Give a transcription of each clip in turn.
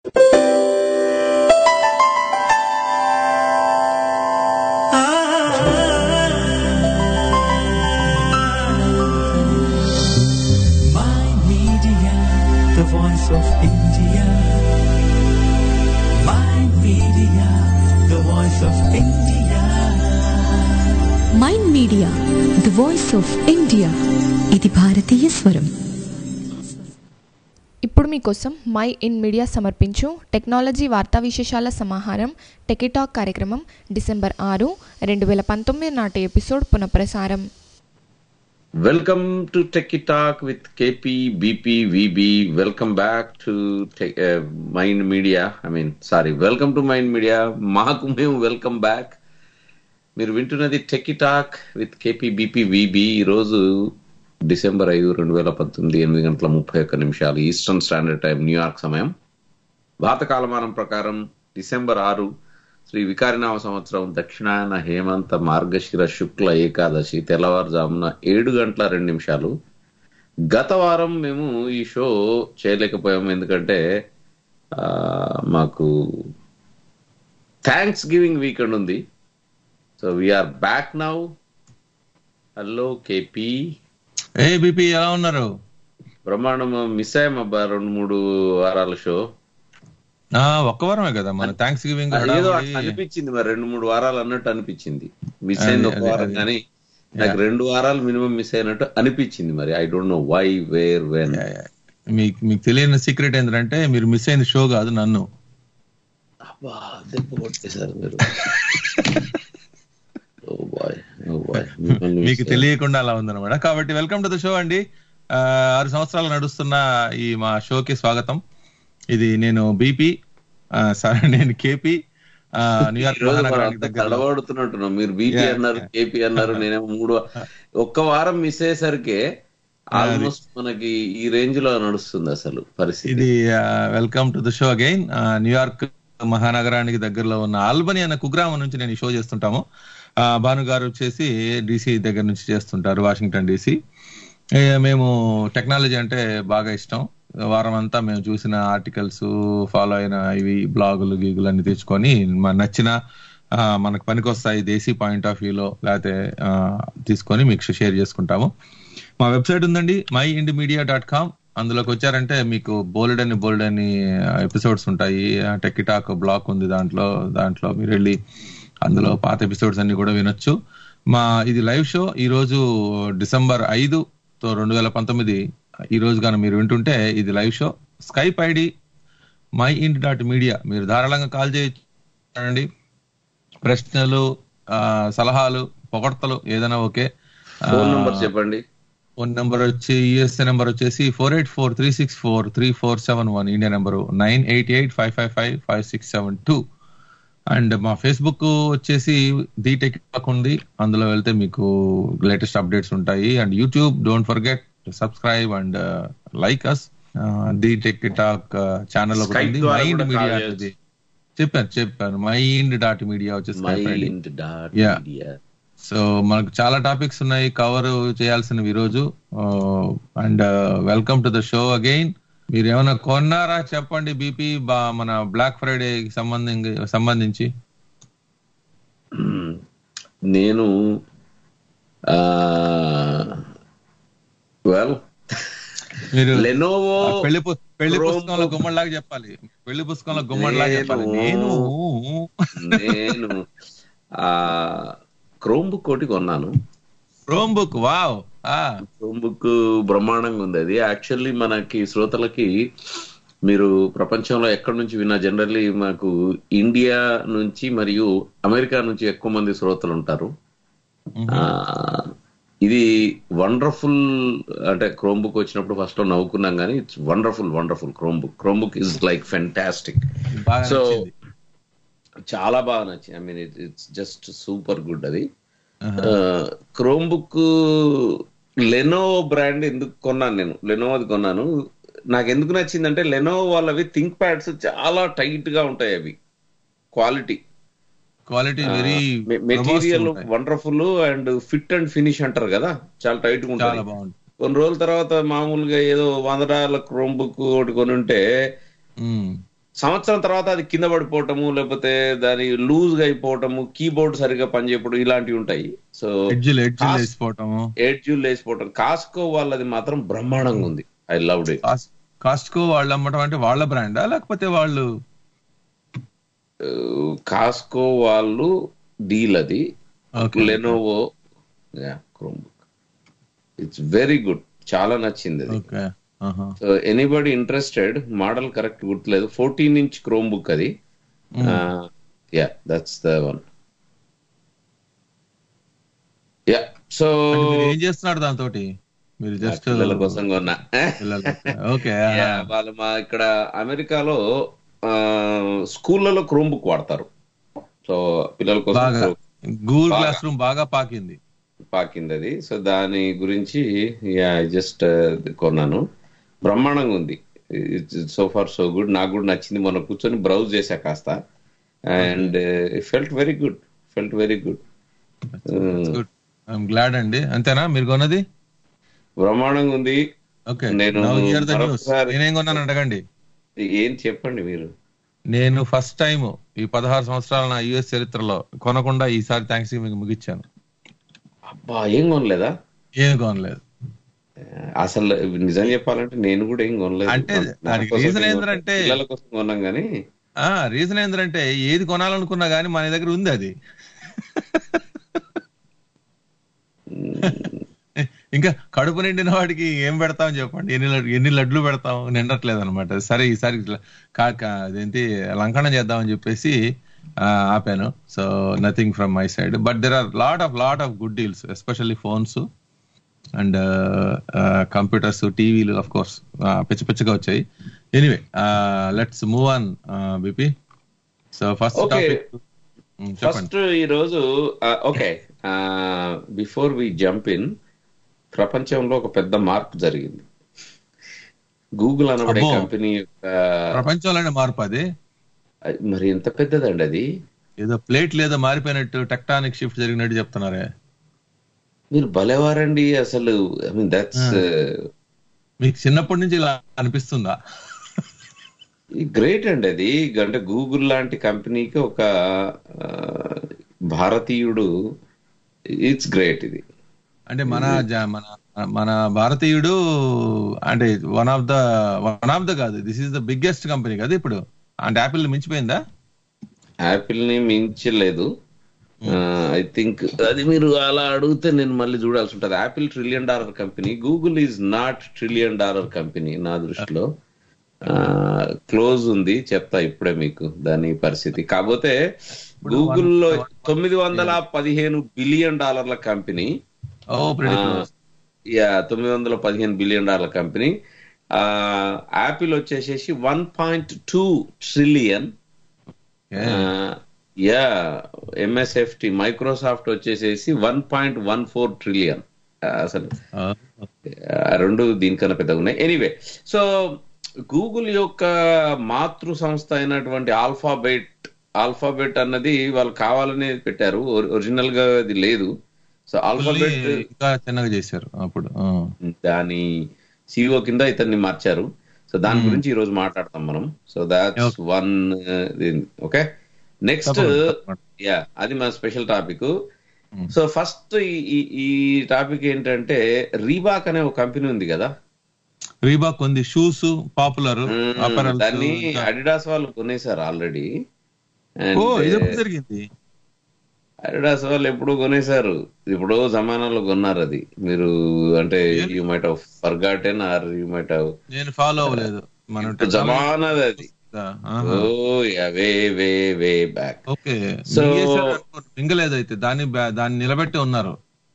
My media, the voice of India. My media, the voice of India. Mind media the voice of India ఇది భారతీయ స్వరం ఇప్పుడు మీకోసం my in media సమర్పించు technology వార్తా విశేషాల సమాహారం టెకిటాక్ కార్యక్రమం డిసెంబర్ ఆరు రెండు వేల పంతొమ్మిది నాటి ఎపిసోడ్ పునఃప్రసారం Welcome to Techie Talk with KP, BP, VB. Welcome back to Tech, uh, Mind Media. I mean, sorry, welcome to Mind Media. మాకు మేము వెల్కమ్ బ్యాక్ మీరు వింటున్నది techie talk with KP BP VB ఈరోజు December ఐదు రెండు వేల పంతొమ్మిది ఎనిమిది గంటల ముప్పై ఒక్క నిమిషాలు ఈస్టర్న్ స్టాండర్డ్ టైం న్యూయార్క్ సమయం భారత కాలమానం ప్రకారం డిసెంబర్ ఆరు శ్రీ వికారినామ సంవత్సరం దక్షిణాయన హేమంత మార్గశిర శుక్ల ఏకాదశి తెల్లవారుజామున ఏడు గంటల రెండు నిమిషాలు గత వారం మేము ఈ షో చేయలేకపోయాము ఎందుకంటే ఆ, మాకు థ్యాంక్స్ గివింగ్ వీకెండ్ ఉంది so we're back now hello KP ఏ బీపీ ఎలా ఉన్నారు బ్రహ్మాండం మిస్ అయ్యామబ్బా రెండు మూడు వారాల షో ఆ ఒక్క వారమే కదా మన థ్యాంక్స్ గివింగ్ ఏదో అట్లా అనిపించింది మరి రెండు మూడు వారాలు అన్నట్టు అనిపించింది మిస్ అయింది ఒక అదే, వారం అదే. కానీ నాకు రెండు వారాలు మినిమం మిస్ అయినట్టు అనిపించింది మరి I don't know why where when మీకు మీకు తెలియని సీక్రెట్ ఏంటంటే మీరు మిస్ అయిన షో కాదు నన్ను దెబ్బ కొట్టేశారు మీరు Oh boy, oh boy. మిమ్మల్ని మీకు miss తెలియకుండా అలా ఉందన్నమాట కాబట్టి వెల్కమ్ టు ద షో అండి ఆ, ఆరు సంవత్సరాలు నడుస్తున్న ఈ మా షోకి స్వాగతం ఇది నేను బీపీ సారీ నేను కేపీ న్యూయార్క్ ఈ రోజు మనం మహానగరానికి అంతా దగ్గరలో తడబడుతున్నట్టున్నాం మీరు బీపీ Yeah, అన్నారు yeah. కేపీ అన్నారు నేనేమో మూడు ఒక్క వారం మిస్ అయ్యేసరికి ఆల్మోస్ట్ మనకి ఈ రేంజ్ లో నడుస్తుంది అసలు పరిస్థితి ఇది welcome to the show again New York మహానగరానికి దగ్గరలో ఉన్న ఆల్బనీ అనే కుగ్రామం నుంచి నేను ఈ షో చేస్తుంటాము ఆ, భాను గారు వచ్చేసి డీసీ దగ్గర నుంచి చేస్తుంటారు వాషింగ్టన్ డీసీ మేము టెక్నాలజీ అంటే బాగా ఇష్టం వారం అంతా మేము చూసిన ఆర్టికల్స్ ఫాలో అయిన ఇవి బ్లాగులు గీగులు అన్ని తెచ్చుకొని మన నచ్చిన ఆ, మనకు పనికొస్తాయి దేశీ పాయింట్ ఆఫ్ వ్యూలో లేకపోతే ఆ, తీసుకొని మీకు షేర్ చేసుకుంటాము మా వెబ్సైట్ ఉందండి mind media dot com అందులోకి వచ్చారంటే మీకు బోల్డ్ అని బోల్డ్ అని ఎపిసోడ్స్ ఉంటాయి టెక్కి టాక్ బ్లాక్ ఉంది దాంట్లో దాంట్లో మీరు వెళ్ళి అందులో పాత ఎపిసోడ్స్ అన్ని కూడా వినొచ్చు మా ఇది లైవ్ షో ఈ రోజు డిసెంబర్ ఐదు తో రెండు వేల పంతొమ్మిది ఈ రోజు కానీ మీరు వింటుంటే ఇది live show Skype ID mind dot media మీరు ధారాళంగా కాల్ చేయొచ్చు ప్రశ్నలు ఆ, సలహాలు పొగడ్తలు ఏదైనా ఓకే ఫోన్ నంబర్ చెప్పండి ఫోన్ నెంబర్ వచ్చి యుఎస్ఏ నెంబర్ వచ్చేసి four eight four three six four three four seven one India number nine eight eight five five five five six seven two and మా ఫేస్బుక్ వచ్చేసి the tech talk ఉంది అందులో వెళ్తే మీకు latest updates ఉంటాయి and YouTube don't forget subscribe and like us the tech talk channel ఒకటి Skype ఉంది ద్వారా మైండ్ కూడా మీడియా call అనేది చెప్పాను చెప్పాను మైండ్ డాట్ మీడియా వచ్చేసి mind dot Yeah. Media so మనకు చాలా టాపిక్స్ ఉన్నాయి కవర్ చేయాల్సినవి ఈ రోజు and welcome to the show again మీరు ఏమైనా కొన్నారా చెప్పండి బీపీ మన బ్లాక్ ఫ్రైడే సంబంధించి సంబంధించి నేను వెల్ మీరు లెనోవో ఆ పెళ్లి పు- పెళ్లి Chrome పుస్తకంలో book. గుమ్మడిలాగా చెప్పాలి పెళ్లి పుస్తకంలో గుమ్మడిలాగా చెప్పాలి నేను నేను ఆ క్రోమ్ బుక్ ఒకటి కొన్నాను క్రోమ్ బుక్ వావ్ ఆ క్రోమ్ బుక్ బ్రహ్మాండంగా ఉంది అది యాక్చువల్లీ మనకి శ్రోతలకి మీరు ప్రపంచంలో ఎక్కడి నుంచి విన్నా జనరల్లీ మాకు ఇండియా నుంచి మరియు అమెరికా నుంచి ఎక్కువ మంది శ్రోతలు ఉంటారు ఆ, ఇది వండర్ఫుల్ అంటే క్రోమ్ బుక్ వచ్చినప్పుడు ఫస్ట్ లో నవ్వుకున్నాం కానీ it's wonderful wonderful Chromebook Chromebook is like fantastic బాగా సో నచ్చింది చాలా బాగా నచ్చింది I mean it's just super good అది క్రోమ్ బుక్ లెనో బ్రాండ్ ఎందుకు కొన్నాను నేను లెనో అది కొన్నాను నాకు ఎందుకు నచ్చిందంటే లెనో వాళ్ళవి థింక్ ప్యాడ్స్ చాలా టైట్ గా ఉంటాయి అవి quality quality very material wonderful and fit and finish అంటారు కదా చాలా టైట్ గా చాలా ఉంటుంది బాగుంది కొన్ని రోజుల తర్వాత మామూలుగా ఏదో వంద డాలర్ల క్రోమ్ బుక్ ఒకటి కొని ఉంటే సంవత్సరం తర్వాత అది కింద పడిపోవటము లేకపోతే దాని లూజ్ గా అయిపోవటము కీబోర్డ్ సరిగా పనిచేయడం ఇలాంటివి ఉంటాయి సో ఎడ్జిల్ ఎడ్జిల్ కాస్- వేసిపోవటము ఎడ్జ్యూల్ వేసిపోవటం కాస్కో వాళ్ళది మాత్రం బ్రహ్మాండంగా ఉంది ఐ లవ్ ఇట్ కాస్- కాస్ట్కో వాళ్ళు అమ్మటం అంటే వాళ్ళ బ్రాండా లేకపోతే వాళ్ళు కాస్కో వాళ్ళు డీల్ అది Okay. Lenovo Chromebook it's very good చాలా నచ్చింది అది ఓకే ఆహా. So anybody interested model correct గుర్తులేదు ఫోర్టీన్ ఇంచ్ క్రోమ్ బుక్ అది yeah that's the one yeah so అంటే మీరు ఏం చేస్తున్నారు దాంతో మీరు జస్ట్ పిల్లల కోసం కొన్నా ఓకే Yeah, వాళ్ళు మా ఇక్కడ అమెరికాలో ఆ, స్కూళ్ళలో క్రోమ్ బుక్ వాడతారు సో పిల్లల కోసం బాగా Chrome- గూగుల్ బాగా. క్లాస్ రూమ్ బాగా పాకింది పాకింది అది సో దాని గురించి జస్ట్ కొన్నాను బ్రహ్మాండంగా ఉంది సో ఫార్ సో గుడ్ నాకు కూడా నచ్చింది మొన్న కూర్చొని బ్రౌజ్ చేశా కాస్త and felt very good felt very good good I'm glad అండి అంతేనా మీరు కొన్నది బ్రహ్మాండంగా ఉంది ఓకే నేను నౌ హియర్ ద న్యూస్ మరొకసారి- నేనేం కొన్నాను అడగండి ఏం చెప్పండి మీరు నేను ఫస్ట్ టైం ఈ పదహారు సంవత్సరాల నా యుఎస్ చరిత్రలో కొనకుండా ఈసారి థ్యాంక్స్ మీకు ముగిచ్చాను అబ్బా ఏం కొనలేదా ఏం కొనలేదు అసలు నిజం చెప్పాలంటే నేను కూడా ఏం కొనలేదు అంటే నా దానికి కోసం reason నేను ఏంటంటే- పిల్లల కోసం కొన్నాం కానీ ఆ రీజన్ ఏంటంటే ఏది కొనాలనుకున్నా గానీ మన దగ్గర ఉంది అది ఇంకా కడుపు నిండిన వాడికి ఏం పెడతాం చెప్పండి ఎన్ని లడ్- ఎన్ని లడ్లు పెడతాం నిండట్లేదు అనమాట సరే ఈసారి ఇట్లా కా- కా- అదేంటి లంకనం చేద్దామని చెప్పేసి ఆ, ఆపాను so nothing from my side but there are lot of lot of good deals especially phones and computers టీవీలు అఫ్ కోర్స్ పిచ్చ పిచ్చగా వచ్చాయి anyway let's move on BP so first Okay. Topic చెప్పండి ఫస్ట్ ఈ రోజు okay before we jump in ప్రపంచంలో ఒక పెద్ద మార్పు జరిగింది గూగుల్ అనబడే అబ్బో. కంపెనీ యొక్క ప్రపంచంలోనే మార్పు అది మరి ఎంత పెద్దదండి అది ఏదో ప్లేట్ లేదా మారిపోయినట్టు టెక్టానిక్ షిఫ్ట్ జరిగినట్టు చెప్తున్నారే మీరు భలేవారండి అసలు ఐ మీన్ దట్స్ మీకు చిన్నప్పటి నుంచి ఇలా అనిపిస్తుందా గ్రేట్ అండి అది అంటే గూగుల్ లాంటి కంపెనీకి ఒక ఆ, భారతీయుడు ఇట్స్ గ్రేట్ ఇది అంటే మన జ- మన మన భారతీయుడు అంటే one of the one of the కాదు this is the biggest company కదా ఇప్పుడు అంటే యాపిల్ మించిపోయిందా యాపిల్ ని మించలేదు ఐ థింక్ అది మీరు అలా అడిగితే నేను మళ్ళీ చూడాల్సి ఉంటుంది Apple trillion dollar company Google is not trillion dollar company నా దృష్టిలో క్లోజ్ ఉంది చెప్తా ఇప్పుడే మీకు దాని పరిస్థితి కాకపోతే గూగుల్లో తొమ్మిది వందల పదిహేను బిలియన్ డాలర్ల కంపెనీ ఓ pretty close. యా తొమ్మిది వందల పదిహేను బిలియన్ డాలర్ కంపెనీ యాపిల్ వచ్చేసేసి one point two trillion Okay. Yeah MSFT Microsoft వచ్చేసేసి one point one four trillion అసలు ఆ, ఆ, రెండు దీనికన్నా పెద్దగా ఉన్నాయి ఎనీవే సో గూగుల్ యొక్క మాతృ సంస్థ అయినటువంటి ఆల్ఫాబెట్ ఆల్ఫాబెట్ అన్నది వాళ్ళు కావాలని పెట్టారు ఒరిజినల్ గా అది లేదు సో ఆల్ఫాబెట్ fully ఇంకా చిన్నగా చేశారు అప్పుడు ఆ. దాని సిఇఓ కింద ఇతన్ని మార్చారు సో దాని గురించి ఈ రోజు మాట్లాడతాం మనం so that's one okay next తప్పకుండా, తప్పకుండా. యా అది మన స్పెషల్ టాపిక్ సో ఫస్ట్ ఈ టాపిక్ ఏంటంటే రీబాక్ అనే ఒక కంపెనీ ఉంది కదా రీబాక్ ఉంది షూస్ పాపులర్ అపరల్ దాన్ని అడిడాస్ వాళ్ళు కొనేసారు ఆల్రెడీ ఓ ఇది ఎప్పుడు జరిగింది అడిడాస్ వాళ్ళు ఎప్పుడు కొనేసారు ఇప్పుడు జమానాలో కొన్నారు అది మీరు అంటే you might have forgotten or you might have నేను ఫాలో అవ్వలేదు మనం జమానాది అది oh yeah way way way back okay So- మింగలేదు అయితే దాన్ని బ్యా- దాన్ని నిలబెట్టి ఉన్నారు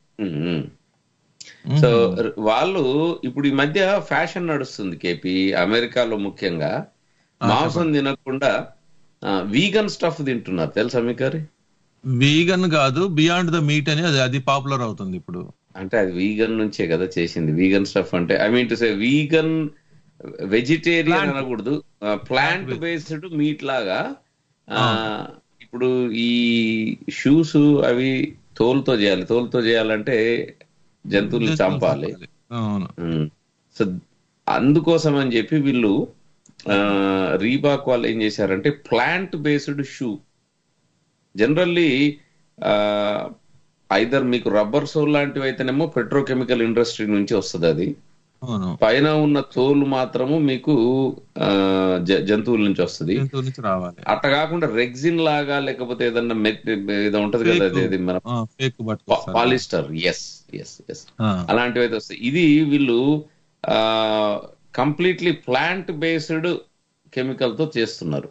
సో వాళ్ళు ఇప్పుడు ఈ మధ్య ఫ్యాషన్ నడుస్తుంది కేపీ అమెరికాలో ముఖ్యంగా మాంసం తినకుండా వీగన్ స్టఫ్ తింటున్నారు తెలుసా మీకు అది? వీగన్ కాదు బియాండ్ ద మీట్ అని అది అది పాపులర్ అవుతుంది ఇప్పుడు అంటే అది వీగన్ నుంచే కదా చేసింది వీగన్ స్టఫ్ అంటే I mean to say vegan vegetarian అనకూడదు ప్లాంట్ బేస్డ్ మీట్ లాగా ఆ, ఇప్పుడు ఈ షూస్ అవి తోలుతో చేయాలి తోలుతో చేయాలంటే జంతువులు చంపాలి అవును ఉమ్. సో అందుకోసం అని చెప్పి వీళ్ళు రీబాక్ వాళ్ళు ఏం చేశారంటే plant based shoe generally either మీకు రబ్బర్ సోల్ లాంటివి అయితేనేమో పెట్రోకెమికల్ ఇండస్ట్రీ నుంచి వస్తుంది అది అవును పైన ఉన్న తోలు మాత్రము మీకు ఆ, జ- జంతువుల నుంచి వస్తుంది జంతువు నుంచి రావాలి అట్ట కాకుండా రెగ్జిన్ లాగా లేకపోతే ఏదన్నా మెట్ ఏదో ఉంటది కదా అది అది మన ఫేక్ బట్ట పాలిస్టర్ ఎస్ ఎస్ ఎస్ అలాంటివి అయితే వస్తాయి ఇది వీళ్ళు కంప్లీట్లీ ప్లాంట్ బేస్డ్ కెమికల్ తో చేస్తున్నారు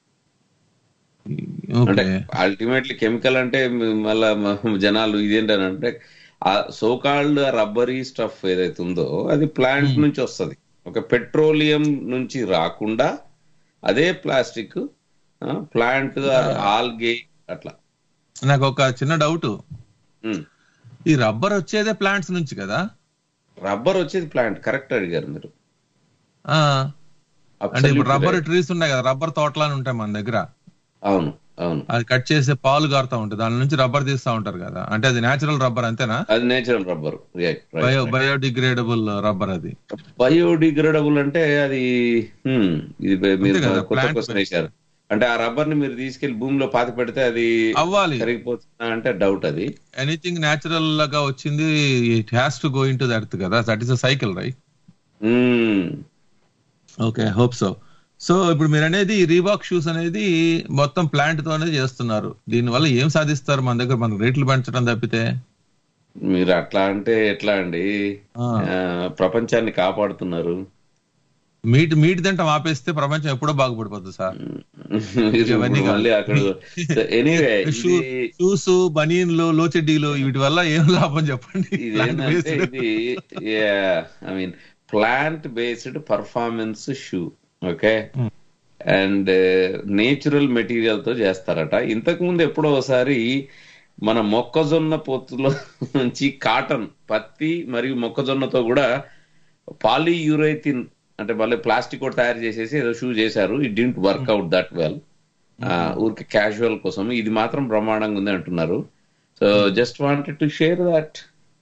అంటే ఓకే అల్టిమేట్లీ కెమికల్ అంటే మళ్ళా మ- జనాలు ఇదేంటంటే ఆ సోకాల్డ్ రబ్బరీ స్టఫ్ ఏదైతే ఉందో అది ప్లాంట్ నుంచి వస్తది ఒక పెట్రోలియం నుంచి రాకుండా అదే ప్లాస్టిక్ ప్లాంట్ ఆల్గే అట్లా నాకు ఒక చిన్న డౌట్ ఉమ్. ఈ రబ్బర్ వచ్చేదే ప్లాంట్స్ నుంచి కదా రబ్బర్ వచ్చేది ప్లాంట్ కరెక్ట్ అడిగారు మీరు ఆ అంటే ఇప్పుడు Absolutely రబ్బర్ right. ట్రీస్ ఉన్నాయి కదా రబ్బర్ తోటలని ఉంటాయి మన దగ్గర అవును అవును అది కట్ చేసే పాలు గారుతా ఉంటుంది దాని నుంచి రబ్బర్ తీస్తా ఉంటారు కదా అంటే అది నేచురల్ రబ్బర్ అంతేనా అది natural rubber bio biodegradable rubber అది బయోడిగ్రేడబుల్ అంటే అది హ్మ్, ఇది బ- మీరు కదా, కొత్త plant క్వశ్చన్ వేశారు అంటే ఆ రబ్బర్ ని మీరు తీసుకెళ్లి భూమిలో పాతి పెడితే అది అవ్వాలి కరిగిపోతుందా అంటే డౌట్ అది ఎనీథింగ్ నేచురల్ గా వచ్చింది it has to go into the earth కదా that is a cycle right hmm. Okay hope so so ఇప్పుడు మీరు అనేది రీబాక్ షూస్ అనేది మొత్తం ప్లాంట్ తోనే చేస్తున్నారు దీని వల్ల ఏం సాధిస్తారు మన దగ్గర మనకు రేట్లు పెంచడం తప్పితే మీరు అట్లా అంటే ఎట్లా అండి ఆ. ఆ, ప్రపంచాన్ని కాపాడుతున్నారు మీట్ మీట్ తింటాం ఆపేస్తే ప్రపంచం ఎప్పుడో బాగుపడిపోతుంది సార్ మీరు ఇవన్నీ ఇప్పుడు మళ్ళీ అక్కడ ఎనీవే షూస్ బనీన్లు లోచెడ్డీలు వీటి వల్ల ఏం లాభం చెప్పండి Plant ఇదేంటంటే based. ఇది I mean plant based performance shoe okay Hmm. And natural material తో చేస్తారట ఇంతకు ముందు ఎప్పుడో ఒకసారి మన మొక్కజొన్న పొత్తులో నుంచి కాటన్ పత్తి మరియు మొక్కజొన్నతో కూడా పాలీయూరైథిన్ అంటే మళ్ళీ ప్లాస్టిక్ కూడా తయారు చేసేసి ఏదో షూ చేశారు it didn't work out that well ఊరికి క్యాజువల్ కోసం ఇది మాత్రం బ్రహ్మాండంగా ఉంది అంటున్నారు so just wanted to share that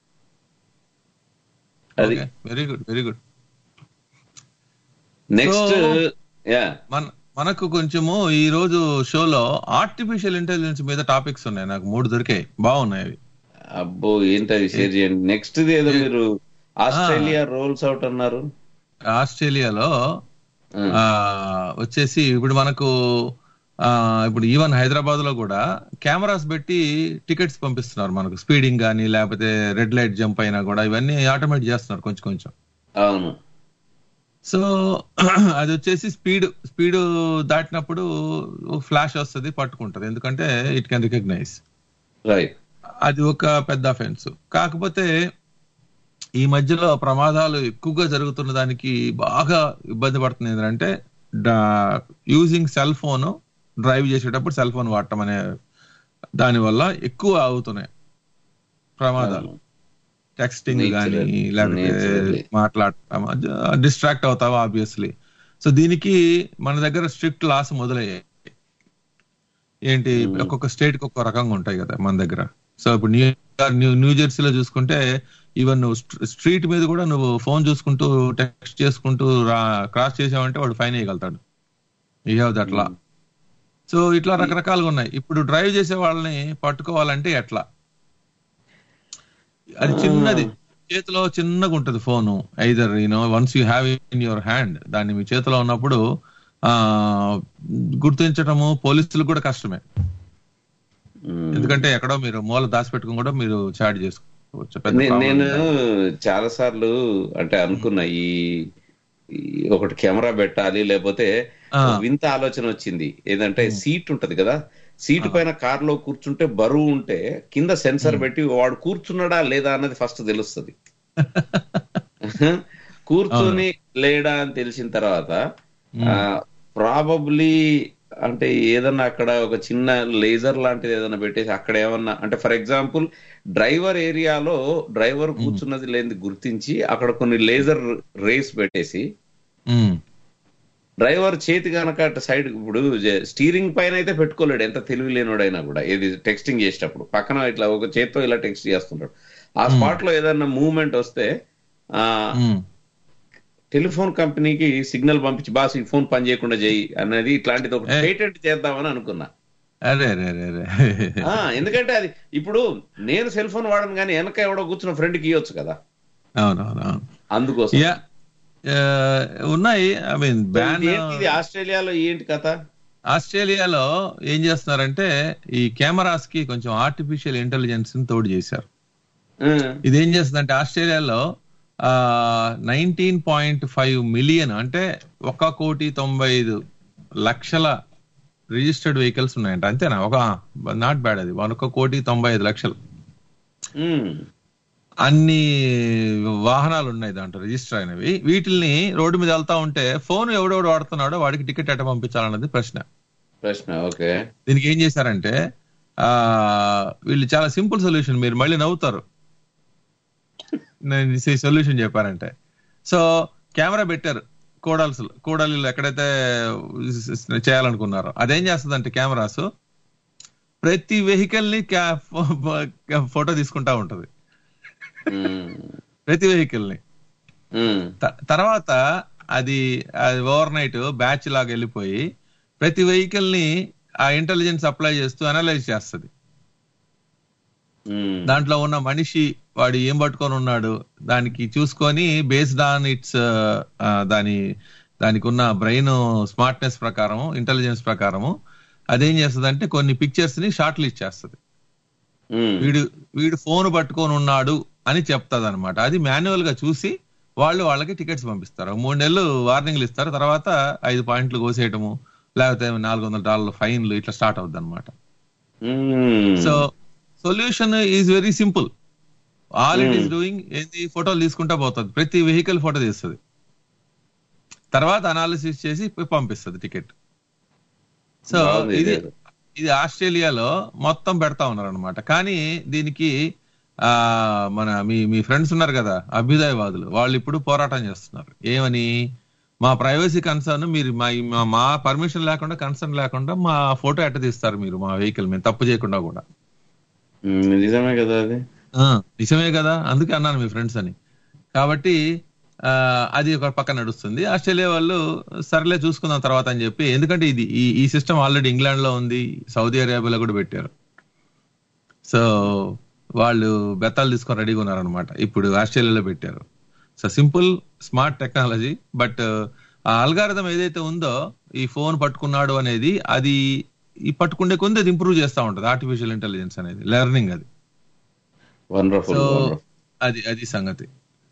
అది very good very good next So- yeah మన మనకు కొంచెము ఈ రోజు షోలో ఆర్టిఫిషియల్ ఇంటెలిజెన్స్ మీద టాపిక్స్ ఉన్నాయి నాకు మూడు దొరికాయి బాగున్నాయి అవి అబ్బో ఏంటది షేర్ చేయండి నెక్స్ట్ ఏదో మీరు ఆస్ట్రేలియా రోల్స్ అవుట్ అన్నారు ఆస్ట్రేలియాలో Hmm. ఆ, వచ్చేసి ఇప్పుడు మనకు ఆ, ఇప్పుడు ఈవెన్ హైదరాబాద్ లో కూడా కెమెరాస్ పెట్టి టికెట్స్ పంపిస్తున్నారు మనకు స్పీడింగ్ కానీ లేకపోతే రెడ్ లైట్ జంప్ అయినా కూడా ఇవన్నీ ఆటోమేట్ చేస్తున్నారు కొంచెం కొంచెం అవును సో అది వచ్చేసి స్పీడ్ స్పీడ్ దాటినప్పుడు ఫ్లాష్ వస్తుంది పట్టుకుంటది ఎందుకంటే ఇట్ కెన్ రికగ్నైజ్ రైట్ అది ఒక పెద్ద అఫెన్స్ కాకపోతే ఈ మధ్యలో ప్రమాదాలు ఎక్కువగా జరుగుతున్న దానికి బాగా ఇబ్బంది పడుతుంది ఏంటంటే యూజింగ్ సెల్ ఫోన్ డ్రైవ్ చేసేటప్పుడు సెల్ ఫోన్ వాడటం అనే దాని వల్ల ఎక్కువ అవుతున్నాయి ప్రమాదాలు టెక్స్టింగ్ కానీ Naturally. లేకపోతే Naturally. మాట్లాడటం డిస్ట్రాక్ట్ అవుతావు ఆబ్వియస్లీ సో దీనికి మన దగ్గర స్ట్రిక్ట్ లాస్ మొదలయ్యాయి ఏంటి ఒక్కొక్క స్టేట్ కి ఒక్కొక్క రకంగా ఉంటాయి కదా మన దగ్గర సో ఇప్పుడు న్యూ న్యూ న్యూ జెర్సీలో చూసుకుంటే ఈవెన్ నువ్వు స్ట్రీట్ మీద కూడా నువ్వు ఫోన్ చూసుకుంటూ టెక్స్ట్ చేసుకుంటూ క్రాస్ చేసావంటే వాడు ఫైన్ వేయగలుగుతాడు you have that law so ఇట్లా రకరకాలుగా ఉన్నాయి ఇప్పుడు డ్రైవ్ చేసే వాళ్ళని పట్టుకోవాలంటే ఎట్లా అది చిన్నది చేతిలో చిన్నగా ఉంటుంది phone either you know once you have in your hand దాన్ని మీ చేతిలో ఉన్నప్పుడు ఆ గుర్తించటము పోలీసులకు కూడా కష్టమే ఎందుకంటే ఎక్కడో మీరు మూల దాచిపెట్టుకుని కూడా మీరు చాట్ చేసుకోవచ్చు పెద్ద నే- problem నేను లేదు. చాలా సార్లు అంటే అనుకున్నా ఈ ఈ ఒకటి కెమెరా పెట్టాలి లేకపోతే ఆ. ఒక వింత ఆలోచన వచ్చింది ఏదంటే సీట్ ఉంటది కదా సీట్ పైన కార్ లో కూర్చుంటే బరువు ఉంటే కింద సెన్సర్ పెట్టి వాడు కూర్చున్నాడా లేదా అన్నది ఫస్ట్ తెలుస్తుంది కూర్చొని లేడా అని తెలిసిన తర్వాత ప్రాబబ్లీ అంటే ఏదన్నా అక్కడ ఒక చిన్న లేజర్ లాంటిది ఏదైనా పెట్టేసి అక్కడ ఏమన్నా అంటే ఫర్ ఎగ్జాంపుల్ డ్రైవర్ ఏరియాలో డ్రైవర్ కూర్చున్నది లేనిది గుర్తించి అక్కడ కొన్ని లేజర్ రేస్ పెట్టేసి ఉమ్, డ్రైవర్ చేతి కనుక అటు సైడ్ ఇప్పుడు స్టీరింగ్ పైన అయితే పెట్టుకోలేడు ఎంత తెలివి లేనోడైనా కూడా ఏది టెక్స్టింగ్ చేసేటప్పుడు పక్కన ఇట్లా ఒక చేత్తో ఇలా టెక్స్ట్ చేస్తుంటాడు ఆ స్పాట్ లో ఏదైనా మూవ్మెంట్ వస్తే ఆ ఉమ్, టెలిఫోన్ కంపెనీకి సిగ్నల్ పంపించి బాస్ ఈ ఫోన్ పని చేయకుండా చేయి అనేది ఇట్లాంటిది ఒక ఏ. పేటెంట్ చేద్దామని అనుకున్నా అరే అరే అరే అరే ఆ, ఎందుకంటే అది ఇప్పుడు నేను సెల్ ఫోన్ వాడను కానీ వెనక ఎవడో కూర్చున్న ఫ్రెండ్ కి ఇవ్వచ్చు కదా అవునవును అవును అందుకోసం యా ఉన్నాయి ఐ మీన్ బ్యాన్ ఇది ఏంటి ఇది ఆస్ట్రేలియాలో ఏంటి కథ ఆస్ట్రేలియాలో ఏం చేస్తున్నారంటే ఈ కెమెరాస్ కి కొంచెం ఆర్టిఫిషియల్ ఇంటెలిజెన్స్ ని తోడు చేశారు ఉమ్, ఇది ఏం చేస్తుందంటే ఆస్ట్రేలియాలో నైన్టీన్ పాయింట్ ఫైవ్ మిలియన్ అంటే ఒక కోటి తొంభై ఐదు లక్షల రిజిస్టర్డ్ వెహికల్స్ ఉన్నాయంట అంతేనా ఒక నాట్ బ్యాడ్ అది ఒక కోటి తొంభై ఐదు లక్షలు ఉమ్, అన్ని వాహనాలు ఉన్నాయి దాంట్లో రిజిస్టర్ అయినవి వీటిల్ని రోడ్డు మీద వెళ్తా ఉంటే ఫోన్ ఎవడెవడు వాడుతున్నాడో వాడికి టికెట్ ఎట్ట పంపించాలన్నది ప్రశ్న ప్రశ్న ఓకే దీనికి ఏం చేశారంటే ఆ వీళ్ళు చాలా సింపుల్ సొల్యూషన్ మీరు మళ్ళీ నవ్వుతారు నేను ఈ సొల్యూషన్ చెప్పారంటే సో కెమెరా పెట్టారు కోడల్స్ కోడలు ఎక్కడైతే చేయాలనుకున్నారో అదేం చేస్తుందంటే కెమెరాస్ ప్రతి వెహికల్ ని ఫోటో తీసుకుంటా ఉంటది ఉమ్, ప్రతి వెహికల్ ని ఉమ్, త- తర్వాత అది అది ఓవర్ నైట్ బ్యాచ్ లాగా వెళ్ళిపోయి ప్రతి వెహికల్ ని ఆ ఇంటెలిజెన్స్ అప్లై చేస్తూ అనలైజ్ చేస్తుంది ఉమ్, దాంట్లో ఉన్న మనిషి వాడు ఏం పట్టుకొని ఉన్నాడు దానికి చూసుకొని బేస్డ్ ఆన్ ఇట్స్ దాని దానికి ఉన్న బ్రెయిన్ స్మార్ట్నెస్ ప్రకారం ఇంటెలిజెన్స్ ప్రకారము అదేం చేస్తుంది అంటే కొన్ని పిక్చర్స్ ని షార్ట్ లిస్ట్ చేస్తుంది ఉమ్, వీడు వీడు ఫోన్ పట్టుకొని ఉన్నాడు అని చెప్తాది అనమాట అది మాన్యువల్ గా చూసి వాళ్ళు వాళ్ళకి టికెట్స్ పంపిస్తారు మూడు నెలలు వార్నింగ్లు ఇస్తారు తర్వాత ఐదు పాయింట్లు కోసేయటము లేకపోతే నాలుగు వందల డాలర్ల ఫైన్లు ఇట్లా స్టార్ట్ అవుద్ది అనమాట um, so solution is very simple all it is doing ఏంది ఫోటోలు తీసుకుంటా పోతుంది ప్రతి వెహికల్ ఫోటో తీస్తుంది తర్వాత అనాలిసిస్ చేసి పంపిస్తుంది టికెట్ సో బాగుంది ఇది ఇది. ఇది ఆస్ట్రేలియాలో మొత్తం పెడతా ఉన్నారు అనమాట కానీ దీనికి ఆ మన మీ మీ ఫ్రెండ్స్ ఉన్నారు కదా అభ్యుదయవాదులు వాళ్ళు ఇప్పుడు పోరాటం చేస్తున్నారు ఏమని మా ప్రైవసీ కన్సర్న్ మీరు మా మా- మా పర్మిషన్ లేకుండా కన్సర్న్ లేకుండా మా ఫోటో ఎట్ట తీస్తారు మీరు మా వెహికల్ మేము తప్పు చేయకుండా కూడా ఉమ్, నిజమే కదా అది ఆ, నిజమే కదా అందుకే అన్నాను మీ ఫ్రెండ్స్ అని కాబట్టి ఆ, అది ఒక పక్క నడుస్తుంది ఆస్ట్రేలియా వాళ్ళు సర్లే చూసుకుందాం తర్వాత అని చెప్పి ఎందుకంటే ఇది ఈ ఈ సిస్టమ్ ఆల్రెడీ ఇంగ్లాండ్ లో ఉంది సౌదీ అరేబియాలో కూడా పెట్టారు సో వాళ్ళు బెత్తాలు తీసుకొని రెడీగా ఉన్నారనమాట ఇప్పుడు ఆస్ట్రేలియాలో పెట్టారు so simple smart technology but ఆ అల్గారిథం ఏదైతే ఉందో ఈ ఫోన్ పట్టుకున్నాడు అనేది అది ఈ పట్టుకుండే కొంది అది ఇంప్రూవ్ చేస్తా ఉంటది ఆర్టిఫిషియల్ ఇంటెలిజెన్స్ అనేది లెర్నింగ్ అది వండర్ఫుల్ సో అది అది సంగతి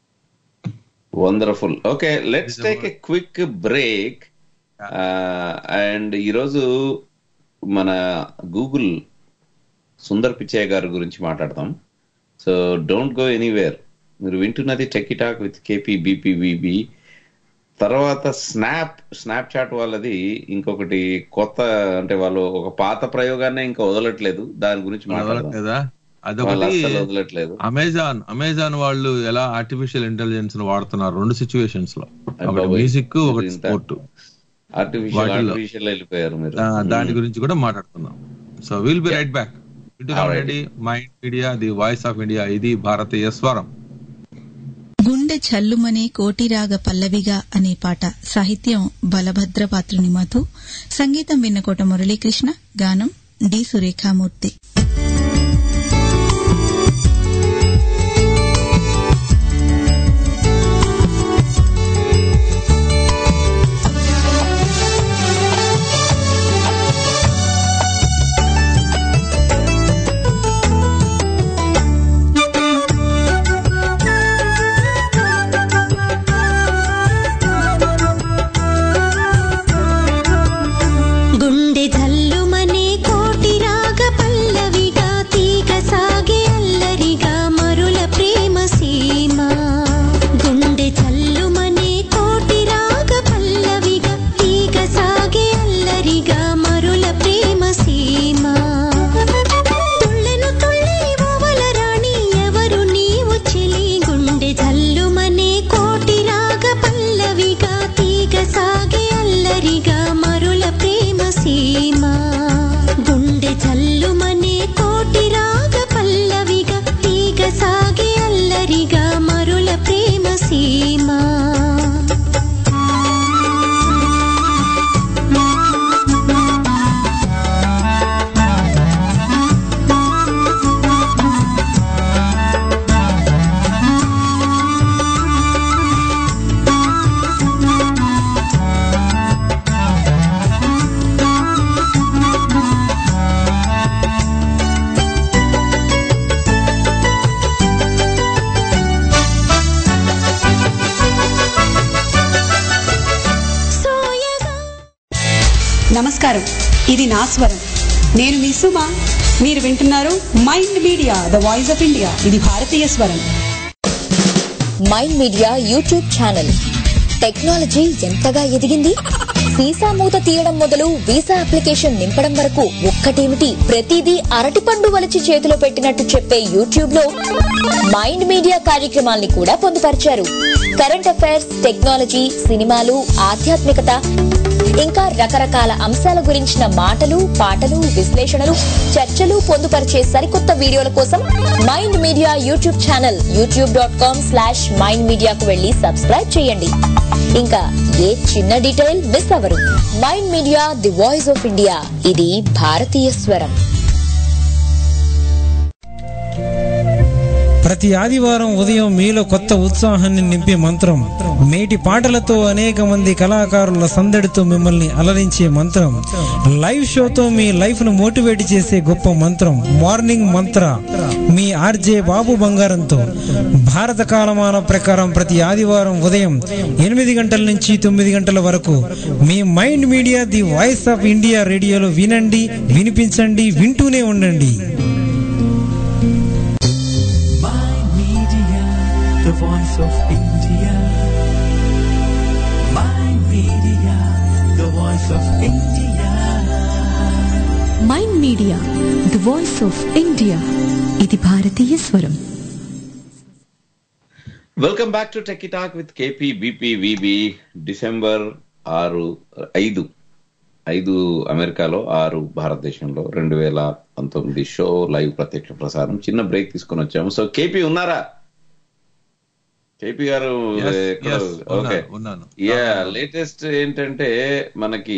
wonderful okay let's take a quick break and ఈరోజు మన గూగుల్ సుందర్ పిచ్చయ్య గారి గురించి మాట్లాడతాం సో డోంట్ గో ఎనీవేర్ మీరు వింటున్నది techie talk with KP BPVB తర్వాత స్నాప్ స్నాప్ చాట్ వాళ్ళది ఇంకొకటి కొత్త అంటే వాళ్ళు ఒక పాత ప్రయోగాన్ని ఇంకా వదలట్లేదు దాని గురించి మాట్లాడదాం కదా వాళ్ళు అదొకటి అస్సలు వదలట్లేదు అమెజాన్ అమెజాన్ వాళ్ళు ఎలా ఆర్టిఫిషియల్ ఇంటెలిజెన్స్ ను వాడుతున్నారు రెండు సిచ్యువేషన్స్ లో ఒకటి బాబోయ్. మ్యూజిక్ ఒకటి ఇంత- స్పోర్ట్ ఆర్టిఫిషియల్ వాటిల్లో. ఆర్టిఫిషియల్ వెళ్ళిపోయారు మీరు దాని గురించి కూడా మాట్లాడుతున్నాం so will be right back Alrighty. Mind media the voice of India ఇది భారతీయ స్వరం గుండె చల్లుమనే కోటిరాగ పల్లవిగా అనే పాట సాహిత్యం బలభద్ర పాత్రుని మధు సంగీతం విన్నకోట మురళీకృష్ణ గానం డి సురేఖామూర్తి గుండె జల్లుమనే కోటి రాగ పల్లవి నమస్కారం ఇది నా స్వరం నేను మీ సుమ మీరు వింటున్నారు mind media the voice of India ఇది భారతీయ స్వరం mind media YouTube channel technology ఎంతగా ఎదిగింది వీసా మూత తీయడం మొదలు వీసా అప్లికేషన్ నింపడం వరకు ఒక్కటేమిటి ప్రతిదీ అరటిపండు వలిచి చేతిలో పెట్టినట్టు చెప్పే యూట్యూబ్ లో మైండ్ మీడియా కార్యక్రమాల్ని కూడా పొందుపరిచారు కరెంట్ అఫైర్స్ టెక్నాలజీ సినిమాలు ఆధ్యాత్మికత ఇంకా రకరకాల అంశాల గురించిన మాటలు పాటలు విశ్లేషణలు చర్చలు పొందుపరిచే సరికొత్త వీడియోల కోసం mind media YouTube channel YouTube dot com slash mind మీడియాకు వెళ్లి సబ్స్క్రైబ్ చేయండి ఇంకా ఏ చిన్న డీటెయిల్ మిస్ అవ్వరు mind media the voice of India ఇది భారతీయ స్వరం ప్రతి ఆదివారం ఉదయం మీలో కొత్త ఉత్సాహాన్ని నింపే మంత్రం మేటి పాటలతో అనేక మంది కళాకారుల సందడితో మిమ్మల్ని అలరించే మంత్రం లైవ్ షోతో మీ లైఫ్ ను మోటివేట్ చేసే గొప్ప మంత్రం మార్నింగ్ మంత్ర మీ ఆర్జే బాబు బంగారంతో భారత కాలమాన ప్రకారం ప్రతి ఆదివారం ఉదయం ఎనిమిది గంటల నుంచి తొమ్మిది గంటల వరకు మీ mind media the voice of India రేడియోలో వినండి వినిపించండి వింటూనే ఉండండి Mind Media, the voice of India. Mind Media, the voice of India. Mind media the voice of India ఇది భారతీయ స్వరం welcome back to tech talk with KP BP VB December ఆరు ఐదు ఐదు అమెరికాలో ఆరు భారతదేశంలో రెండు వేల పంతొమ్మిది షో లైవ్ ప్రత్యక్ష ప్రసారం చిన్న బ్రేక్ తీసుకొని వచ్చాము సో కేపీ ఉన్నారా కేపీ గారు Yes, ఎక్కడ yes, ఓకే ఉన్నాను, ఉన్నాను. యా లేటెస్ట్ ఏంటంటే మనకి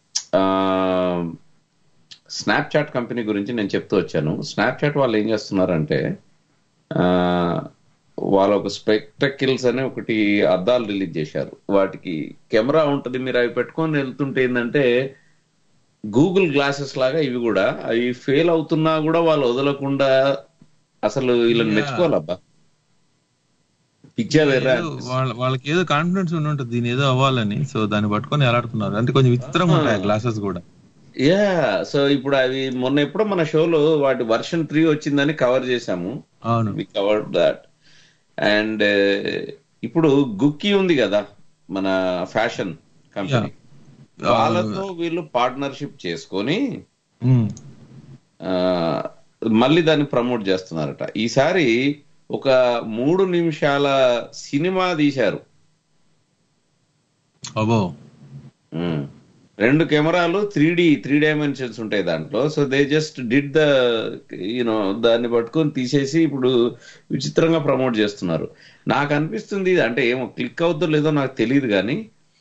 స్నాప్ చాట్ కంపెనీ గురించి నేను చెప్తూ వచ్చాను స్నాప్ చాట్ వాళ్ళు ఏం చేస్తున్నారంటే ఆ, వాళ్ళు ఒక స్పెక్టకిల్స్ అని ఒకటి అద్దాలు రిలీజ్ చేశారు వాటికి కెమెరా ఉంటుంది మీరు అవి పెట్టుకొని వెళ్తుంటే ఏంటంటే గూగుల్ గ్లాసెస్ లాగా ఇవి కూడా అవి ఫెయిల్ అవుతున్నా కూడా వాళ్ళు వదలకుండా అసలు వీళ్ళని Yeah. మెచ్చుకోవాలబ్బా పిచ్చా వేరే ఏదో వాళ్ళ- వాళ్ళకి ఏదో కాన్ఫిడెన్స్ ఉండి ఉంటుంది దీని ఏదో అవ్వాలని సో దాన్ని పట్టుకొని ఎలాడుతున్నారు అంటే కొంచెం విచిత్రంగా ఉంటాయి గ్లాసెస్ కూడా యా సో ఇప్పుడు అవి మొన్న ఎప్పుడో మన షోలో వాటి వర్షన్ త్రీ వచ్చిందని కవర్ చేశాము అవును వి కవర్ దాట్ అండ్ ఇప్పుడు గుక్కీ ఉంది కదా మన ఫ్యాషన్ కంపెనీ Yeah. వాళ్ళతో వీళ్ళు పార్ట్నర్షిప్ చేసుకొని ఉమ్. ఆ, మళ్ళీ దాన్ని ప్రమోట్ చేస్తున్నారట ఈసారి ఒక మూడు నిమిషాల సినిమా తీశారు అబ్బో మ్మ్. రెండు కెమెరాలు త్రీ డి త్రీ డైమెన్షన్స్ ఉంటాయి దాంట్లో so they just did the you know దాన్ని పట్టుకొని తీసేసి ఇప్పుడు విచిత్రంగా ప్రమోట్ చేస్తున్నారు నాకు అనిపిస్తుంది ఇది అంటే ఏమో క్లిక్ అవుతుందో లేదో నాకు తెలియదు కానీ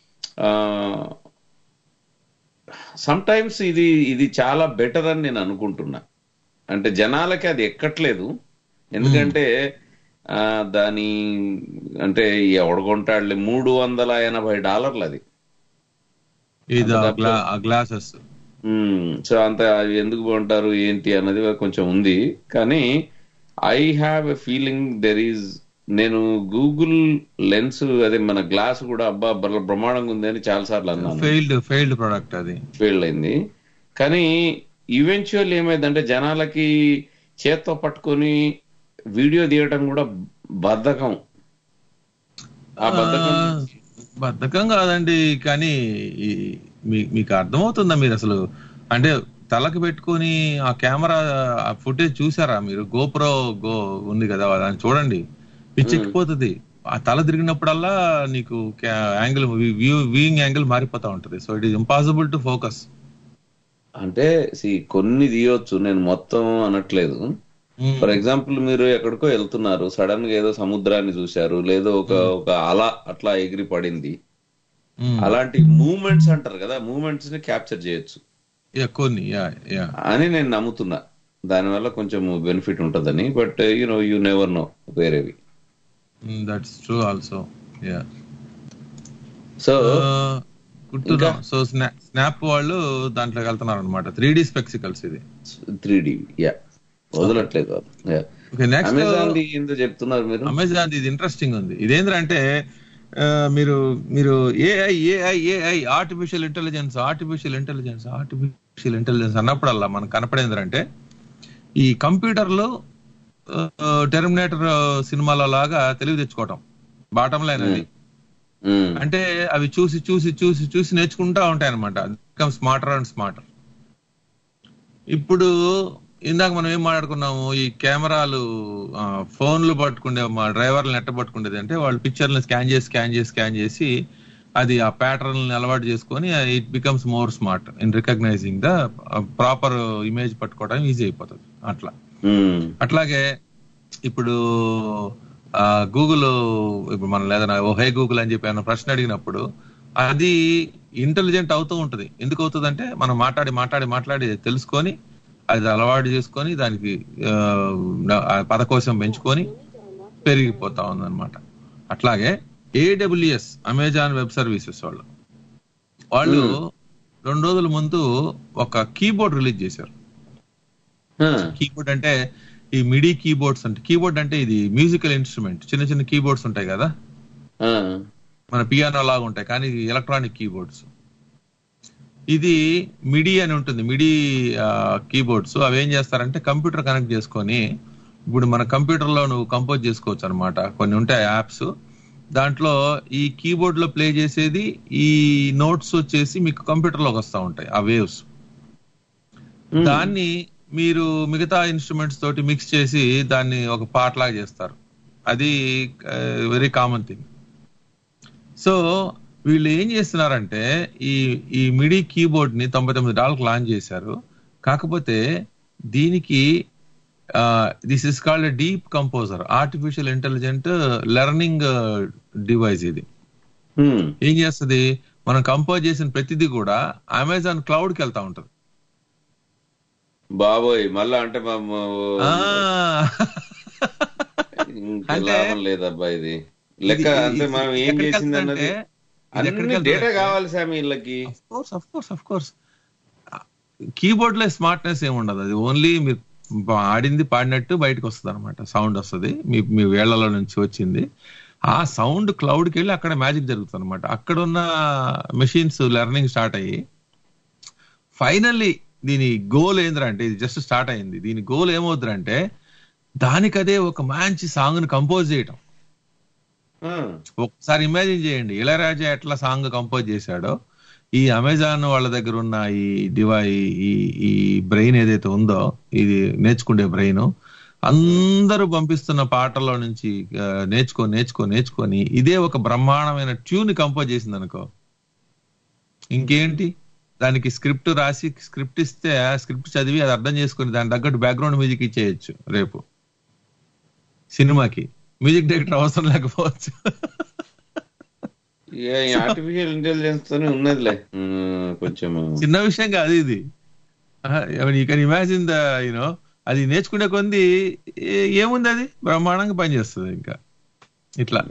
సమ్ టైమ్స్ ఇది ఇది చాలా బెటర్ అని నేను అనుకుంటున్నా అంటే జనాలకి అది ఎక్కట్లేదు ఎందుకంటే ఆ, దాని అంటే ఎవడగొంటాడులే మూడు వందల ఎనభై డాలర్లు అది ఇది అంత ఆ గ్లా- ఆ గ్లాసెస్ సో అంత అవి ఎందుకు బాగుంటారు ఏంటి అన్నది కొంచెం ఉంది కానీ I have a feeling there is నేను గూగుల్ లెన్స్ అదే మన గ్లాస్ కూడా అబ్బా బల- బ్రహ్మాండంగా ఉంది అని చాలా సార్లు అన్నాను ఫెయిల్డ్ ఫెయిల్డ్ ప్రొడక్ట్ అది ఫెయిల్ అయింది కానీ ఈవెన్చువల్ ఏమైందంటే జనాలకి చేత్తో పట్టుకొని వీడియో తీయటం కూడా బద్ధకం ఆ బద్ధకం ఆ, బద్ధకం కాదండి కానీ ఈ- మీ- మీకు అర్థమవుతుందా మీరు అసలు అంటే తలకి పెట్టుకొని ఆ కెమెరా ఆ ఫుటేజ్ చూసారా మీరు గోప్రో గో ఉంది కదా దాన్ని చూడండి పిచ్చెక్కిపోతుంది ఆ తల తిరిగినప్పుడల్లా నీకు యాంగిల్ వ్యూ వ్యూయింగ్ యాంగిల్ మారిపోతా ఉంటది so it is impossible to focus అంటే see, కొన్ని తీయొచ్చు నేను మొత్తం అనట్లేదు ఫర్ ఎగ్జాంపుల్ మీరు ఎక్కడికో వెళ్తున్నారు సడన్ గా ఏదో సముద్రాన్ని చూశారు లేదో ఒక ఒక అల అట్లా ఎగిరి పడింది అలాంటి మూమెంట్స్ అంటారు కదా మూమెంట్స్ ని క్యాప్చర్ చేయొచ్చు కొన్ని యా యా అని నేను నమ్ముతున్నా దానివల్ల కొంచెం బెనిఫిట్ ఉంటదని but you know you never know వేరేవి that's true also yeah so గుర్తున్నా సో స్నాప్ వాళ్ళు దాంట్లోకి వెళ్తున్నారు అనమాట త్రీ డి స్పెక్సికల్స్ ఇది త్రీ డి యా వదలట్లేదు Okay, next- అమెజాన్ ఎందుకు చెప్తున్నారు మీరు అమెజాన్ ఇది ఇంట్రెస్టింగ్ ఉంది ఇదేంటంటే ఆ, మీరు మీరు AI AI AI artificial intelligence artificial intelligence artificial intelligence అన్నప్పుడల్లా మనకు కనపడేది అంటే ఈ కంప్యూటర్లు టెర్మినేటర్ సినిమాల లాగా తెలివి తెచ్చుకోవటం బాటం లైన్ అది ఉమ్, అంటే అవి చూసి చూసి చూసి చూసి నేర్చుకుంటా ఉంటాయి అనమాట బికమ్ స్మార్టర్ అండ్ స్మార్టర్ ఇప్పుడు ఇందాక మనం ఏం మాట్లాడుకున్నాము ఈ కెమెరాలు ఆ, ఫోన్లు పట్టుకునే మా డ్రైవర్లు నెట్ట పట్టుకునేది అంటే వాళ్ళు పిక్చర్లను స్కాన్ చేసి స్కాన్ చేసి స్కాన్ చేసి అది ఆ ప్యాటర్న్ అలవాటు చేసుకొని it becomes more smart in recognizing the proper image పట్టుకోవడం ఈజీ అయిపోతుంది అట్లా ఉమ్, అట్లాగే ఇప్పుడు గూగుల్ ఇప్పుడు మనం లేదన్నా ఓ హే గూగుల్ అని చెప్పి ఏమన్నా ప్రశ్న అడిగినప్పుడు అది ఇంటెలిజెంట్ అవుతూ ఉంటుంది ఎందుకు అవుతుంది అంటే మనం మాట్లాడి మాట్లాడి మాట్లాడి తెలుసుకొని అది అలవాటు చేసుకొని దానికి ఆ, ఆ పదకోశం పెంచుకొని పెరిగిపోతా ఉందన్నమాట అట్లాగే ఏడబ్ల్యూఎస్ అమెజాన్ వెబ్ సర్వీసెస్ వాళ్ళు వాళ్ళు రెండు రోజుల ముందు ఒక కీబోర్డ్ రిలీజ్ చేశారు ఆ, కీబోర్డ్ అంటే ఈ మిడీ కీబోర్డ్స్ అంటే కీబోర్డ్ అంటే ఇది మ్యూజికల్ ఇన్స్ట్రుమెంట్ చిన్న చిన్న కీబోర్డ్స్ ఉంటాయి కదా ఆ, మన పియానో లాగా ఉంటాయి కానీ ఇది ఎలక్ట్రానిక్ కీబోర్డ్స్ ఇది మిడి అని ఉంటుంది మిడి కీబోర్డ్స్ అవి ఏం చేస్తారంటే కంప్యూటర్ కనెక్ట్ చేసుకొని ఇప్పుడు మన కంప్యూటర్ లో నువ్వు కంపోజ్ చేసుకోవచ్చు అనమాట కొన్ని ఉంటాయి యాప్స్ దాంట్లో ఈ కీబోర్డ్ లో ప్లే చేసేది ఈ నోట్స్ వచ్చేసి మీకు కంప్యూటర్ లోకి వస్తూ ఉంటాయి ఆ వేవ్స్ దాన్ని మీరు మిగతా ఇన్స్ట్రుమెంట్స్ తోటి మిక్స్ చేసి దాన్ని ఒక పాట లాగా చేస్తారు అది వెరీ కామన్ థింగ్ సో వీళ్ళు ఏం చేస్తున్నారంటే ఈ ఈ మిడి కీబోర్డ్ ని తొంభై తొమ్మిది డాలర్కి లాంచ్ చేశారు కాకపోతే దీనికి this is called deep composer artificial intelligent learning device ఇది ఉమ్, ఏం చేస్తుంది మనం కంపోజ్ చేసిన ప్రతిదీ కూడా అమెజాన్ క్లౌడ్ కి వెళ్తా ఉంటది బాబోయ్ మళ్ళా అంటే మా ఆ, ఇంకా అంటే లాభం లేదబ్బా ఇది లెక్క ఇది- అంటే ఇది మనం ఏం ఎక్కడికి చేసింది అన్నది వెళ్తుందంటే, ఇది ఎక్కడికి అన్ని డేటా వెళ్తుందంటే- కావాలి సామి వీళ్ళకి of course of course of course keyboard లో స్మార్ట్నెస్ ఏమి ఉండదు అది ఓన్లీ మీరు ఆడింది పాడినట్టు బయటకు వస్తుంది అనమాట సౌండ్ వస్తుంది మీ మీ వేళ్లలో నుంచి వచ్చింది ఆ సౌండ్ క్లౌడ్కి వెళ్ళి అక్కడ మ్యాజిక్ జరుగుతుంది అనమాట అక్కడ ఉన్న మెషిన్స్ లెర్నింగ్ స్టార్ట్ అయ్యి ఫైనల్లీ దీని గోల్ ఏంద్రా అంటే ఇది జస్ట్ స్టార్ట్ అయింది దీని గోల్ ఏమవుతుందంటే దానికదే ఒక మంచి సాంగ్ ని కంపోజ్ చేయటం ఆ, ఒకసారి ఇమాజిన్ చేయండి ఇళయరాజా ఎట్లా సాంగ్ కంపోజ్ చేశాడో ఈ అమెజాన్ వాళ్ళ దగ్గర ఉన్న ఈ డివై ఈ ఈ బ్రెయిన్ ఏదైతే ఉందో ఇది నేర్చుకునే బ్రెయిన్ అందరూ పంపిస్తున్న పాటల్లో నుంచి ఆ, నేర్చుకో నేర్చుకో నేర్చుకొని ఇదే ఒక బ్రహ్మాండమైన ట్యూన్ కంపోజ్ చేసింది అనుకో ఇంకేంటి దానికి స్క్రిప్ట్ రాసి స్క్రిప్ట్ ఇస్తే ఆ స్క్రిప్ట్ చదివి అది అర్థం చేసుకుని దాని తగ్గట్టు బ్యాక్గ్రౌండ్ మ్యూజిక్ ఇచ్చేయచ్చు రేపు సినిమాకి మ్యూజిక్ డైరెక్టర్ అవసరం లేకపోవచ్చు ఇక ఈ ఆర్టిఫిషియల్ ఇంటెలిజెన్స్ తోనే ఉన్నదిలే ఉమ్, కొంచెం చిన్న విషయం కాదు ఇది you can imagine the you know అది నేర్చుకునే కొంది ఏ- ఏముంది అది బ్రహ్మాండంగా పనిచేస్తుంది ఇంకా ఇట్లా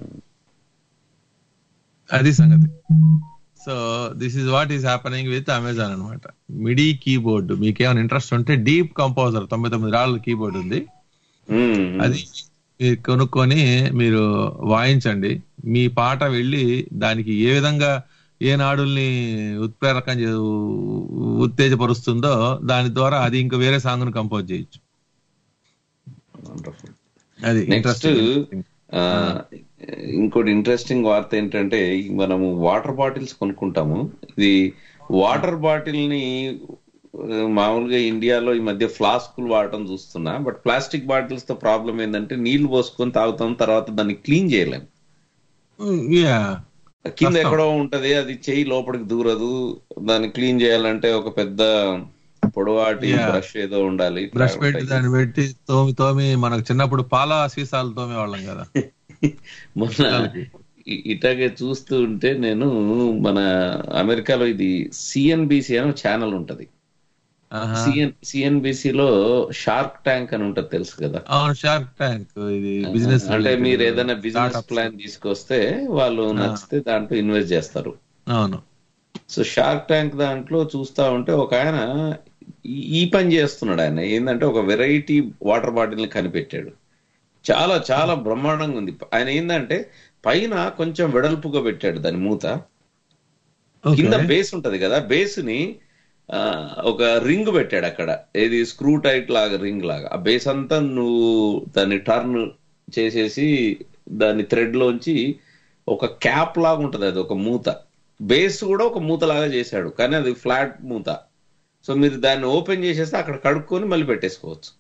అది సంగతి so this is what is happening with Amazon అనమాట మిడీ కీబోర్డ్ మీకు ఏమైనా ఇంట్రెస్ట్ ఉంటే డీప్ కంపోజర్ తొంభై తొమ్మిది డాలర్ కీబోర్డ్ ఉంది ఉమ్, అది మీరు కొనుక్కొని మీరు వాయించండి మీ పాట వెళ్ళి దానికి ఏ విధంగా ఏ నాడుల్ని ఉత్ప్రేరకం చే- ఉత్తేజపరుస్తుందో దాని ద్వారా అది ఇంకా వేరే సాంగ్ ను కంపోజ్ చేయొచ్చు wonderful. అది నెక్స్ట్ interesting. ఆ, ఇంకోటి ఇంట్రెస్టింగ్ వార్త ఏంటంటే మనము వాటర్ బాటిల్స్ కొనుక్కుంటాము ఇది వాటర్ బాటిల్ ని ఆ, మామూలుగా ఇండియాలో ఈ మధ్య ఫ్లాస్కులు వాడటం చూస్తున్నా బట్ ప్లాస్టిక్ బాటిల్స్ తో ప్రాబ్లం ఏంటంటే నీళ్లు పోసుకొని తాగుతాం తర్వాత దాన్ని క్లీన్ చేయలేం Mm, yeah. కింద కష్టం. ఎక్కడో ఉంటది అది చెయ్యి లోపలికి దూరదు దాన్ని క్లీన్ చేయాలంటే ఒక పెద్ద పొడవాటి Yeah. బ్రష్ ఏదో ఉండాలి ఇట్లా బ్రష్ పెట్టి ఉంటాయి. దాన్ని పెట్టి తోమి తోమి మనకు చిన్నప్పుడు పాల సీసాలు తోమే వాళ్ళం కదా మొన్న పిల్లలకి. ఇ- ఇట్లాగే చూస్తూ ఉంటే నేను మన అమెరికాలో ఇది సిఎన్బిసి అని ఛానల్ ఉంటది ఆహా. సిఎన్ సిఎన్బిసి లో షార్క్ ట్యాంక్ అని ఉంటది తెలుసు కదా అవును షార్క్ ట్యాంక్ ఇది బిజినెస్ అంటే మీరు ఏదైనా బిజినెస్ ప్లాన్ తీసుకొస్తే వాళ్ళు నచ్చితే దాంట్లో ఇన్వెస్ట్ చేస్తారు అవును సో షార్క్ ట్యాంక్ దాంట్లో చూస్తా ఉంటే ఒక ఆయన ఈ- ఈ పని చేస్తున్నాడు ఆయన ఏంటంటే ఒక వెరైటీ వాటర్ బాటిల్ ని కనిపెట్టాడు చాలా చాలా బ్రహ్మాండంగా ఉంది ఆయన ఏంటంటే పైన కొంచెం వెడల్పుగా పెట్టాడు దాని మూత ఓకే కింద బేస్ ఉంటది కదా బేస్ ని ఆ, ఒక రింగ్ పెట్టాడు అక్కడ ఏది స్క్రూ టైట్ లాగా రింగ్ లాగా ఆ బేస్ అంతా నువ్వు దాన్ని టర్న్ చేసేసి దాని థ్రెడ్ లోంచి ఒక క్యాప్ లాగా ఉంటది అది ఒక మూత బేస్ కూడా ఒక మూత లాగా చేశాడు కానీ అది ఫ్లాట్ మూత సో మీరు దాన్ని ఓపెన్ చేసేస్తే అక్కడ కడుక్కొని మళ్ళీ పెట్టేసుకోవచ్చు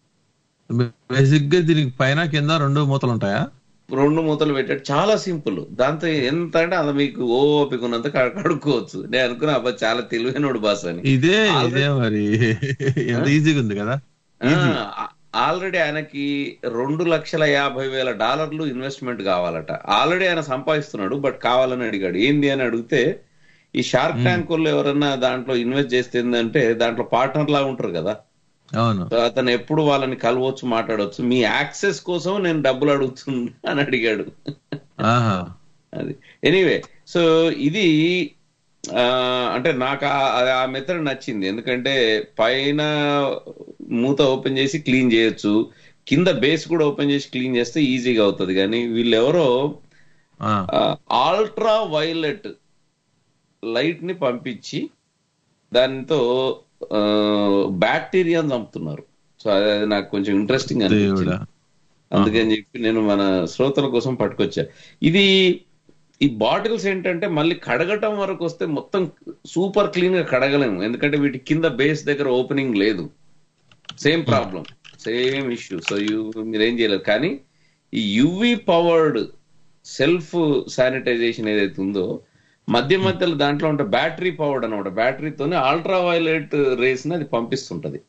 బేసిక్ గా దీనికి పైన కింద రెండు మూతలు ఉంటాయా రెండు మూతలు పెట్టాడు చాలా సింపుల్ దాంతో ఎంత అంటే అది మీకు ఓపిక ఉన్నంత కడు- కడుక్కోవచ్చు నేను అనుకున్నా అబ్బా చాలా తెలివైనడు బాస్ అని ఇదే ఇదే మరి ఎంత ఈజీగా ఉంది కదా ఆల్రెడీ ఆయనకి రెండు లక్షల యాభై వేల డాలర్లు ఇన్వెస్ట్మెంట్ కావాలట ఆల్రెడీ ఆయన సంపాదిస్తున్నాడు బట్ కావాలని అడిగాడు ఏంది అని అడిగితే ఈ షార్క్ ట్యాంక్ వాళ్ళు ఎవరన్నా దాంట్లో ఇన్వెస్ట్ చేస్తే ఏంటంటే దాంట్లో పార్ట్నర్ లాగా ఉంటారు కదా అవును సో అతను ఎప్పుడు వాళ్ళని కలవచ్చు మాట్లాడవచ్చు మీ యాక్సెస్ కోసం నేను డబ్బులు అడుగుతున్నా అని అడిగాడు ఆహా అది ఎనీవే సో ఇది ఆ, అంటే నాకు ఆ- ఆ- ఆ మెథడ్ నచ్చింది ఎందుకంటే పైన మూత ఓపెన్ చేసి క్లీన్ చేయొచ్చు కింద బేస్ కూడా ఓపెన్ చేసి క్లీన్ చేస్తే ఈజీగా అవుతుంది కానీ వీళ్ళెవరో ఆ, ఆల్ట్రా వైలెట్ లైట్ ని పంపించి దానితో బ్యాక్టీరియాని చంపుతున్నారు సో అది అది నాకు కొంచెం ఇంట్రెస్టింగ్ అనిపించింది దేవుడా అందుకని చెప్పి నేను మన శ్రోతల కోసం పట్టుకొచ్చా ఇది ఈ బాటిల్స్ ఏంటంటే మళ్ళీ కడగటం వరకు వస్తే మొత్తం సూపర్ క్లీన్ గా కడగలేము ఎందుకంటే వీటి కింద బేస్ దగ్గర ఓపెనింగ్ లేదు same problem same issue so you మీరేం చేయలేరు కానీ ఈ యువి పవర్డ్ సెల్ఫ్ శానిటైజేషన్ ఏదైతే ఉందో మధ్య మధ్యలో దాంట్లో ఉంటే బ్యాటరీ పవర్డ్ అనమాట బ్యాటరీతోనే అల్ట్రా వైలెట్ రేస్ ని అది పంపిస్తుంటది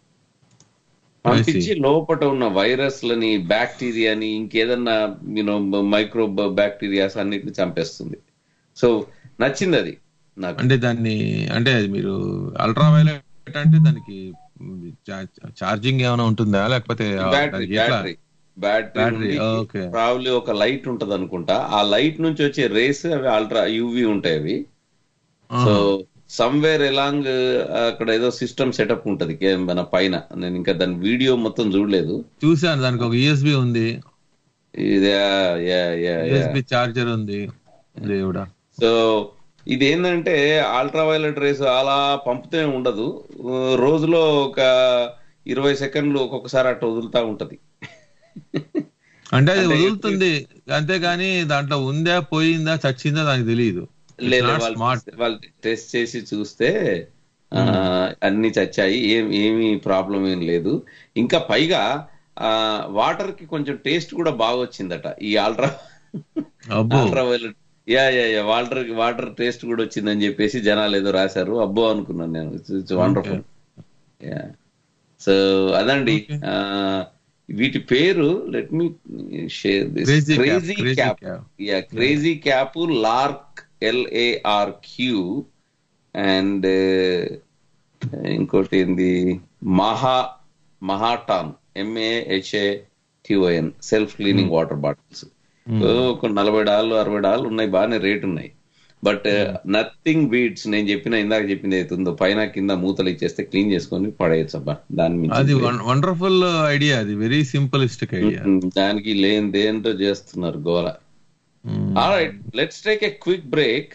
పంపించి లోపల ఉన్న వైరస్లని బ్యాక్టీరియాని ఇంకేదన్నా యూనో మైక్రో బ్యాక్టీరియాస్ అన్నిటిని చంపేస్తుంది సో నచ్చింది అది నాకు అంటే దాన్ని అంటే అది మీరు అల్ట్రా వైలెట్ అంటే దానికి ఛార్జింగ్ ఏమైనా ఉంటుందా లేకపోతే ఆ బ్యాటరీ దానికి ఎట్లా battery battery battery okay probably ఒక లైట్ ఉంటది అనుకుంటా ఆ లైట్ నుంచి వచ్చే రేస్ అవి అల్ట్రా యూవి ఉంటాయి అవి సో సమ్వేర్ ఎలాంగ్ అక్కడ ఏదో సిస్టమ్ సెటప్ ఉంటది కే- మన పైన నేను ఇంకా దాని వీడియో మొత్తం చూడలేదు చూసాను దానికి ఒక యూఎస్బి ఉంది ఇది yeah, yeah, yeah. USB charger ఉంది దేవుడా సో ఇది ఏంటంటే అల్ట్రా వైలెట్ రేస్ అలా పంపుతూనే ఉండదు ఆ, రోజులో ఒక ఇరవై సెకండ్లు ఒక్కొక్కసారి అట్లా వదులుతా ఉంటది అంటే అది అంటే వదులుతుంది అంతేగాని దాంట్లో ఉందా పోయిందా చచ్చిందా దానికి తెలియదు లేదు వాళ్ళు వాళ్ళు టెస్ట్ చేసి చూస్తే ఆ, అన్ని చచ్చాయి ఏం ఏమి ప్రాబ్లం ఏం లేదు ఇంకా పైగా ఆ వాటర్ కి కొంచెం టేస్ట్ కూడా బాగా వచ్చిందట ఈ అల్ట్రా అబ్బో ultra violet yeah yeah yeah water water taste కూడా వచ్చిందని చెప్పేసి జనాలు ఏదో రాశారు అబ్బో అనుకున్నాను నేను ఇట్స్ వండర్ఫుల్ యా సో అదండి ఆ, వీటి పేరు let me share this Crazy Cap, crazy Crazy cap Cap. Yeah crazy cap lark L A R Q and ఇంకోటి ఏంది మహా మహాటాన్ M A H A T O N self cleaning water bottles ఒక నలభై డాలు అరవై డాలు ఉన్నాయి బాగానే రేట్ ఉన్నాయి బట్ నథింగ్ బీట్స్ నేను చెప్పిన ఇందాక చెప్పింది ఏదైతే ఉందో పైన కింద మూతలు ఇచ్చేస్తే క్లీన్ చేసుకొని పడేయచ్చు అబ్బా దాని అది మించి వండర్ఫుల్ ఐడియా అది వెరీ సింపులిస్టిక్ ఐడియా ఉమ్, దానికి లేనిదేంటో చేస్తున్నారు గోల right let's take a quick break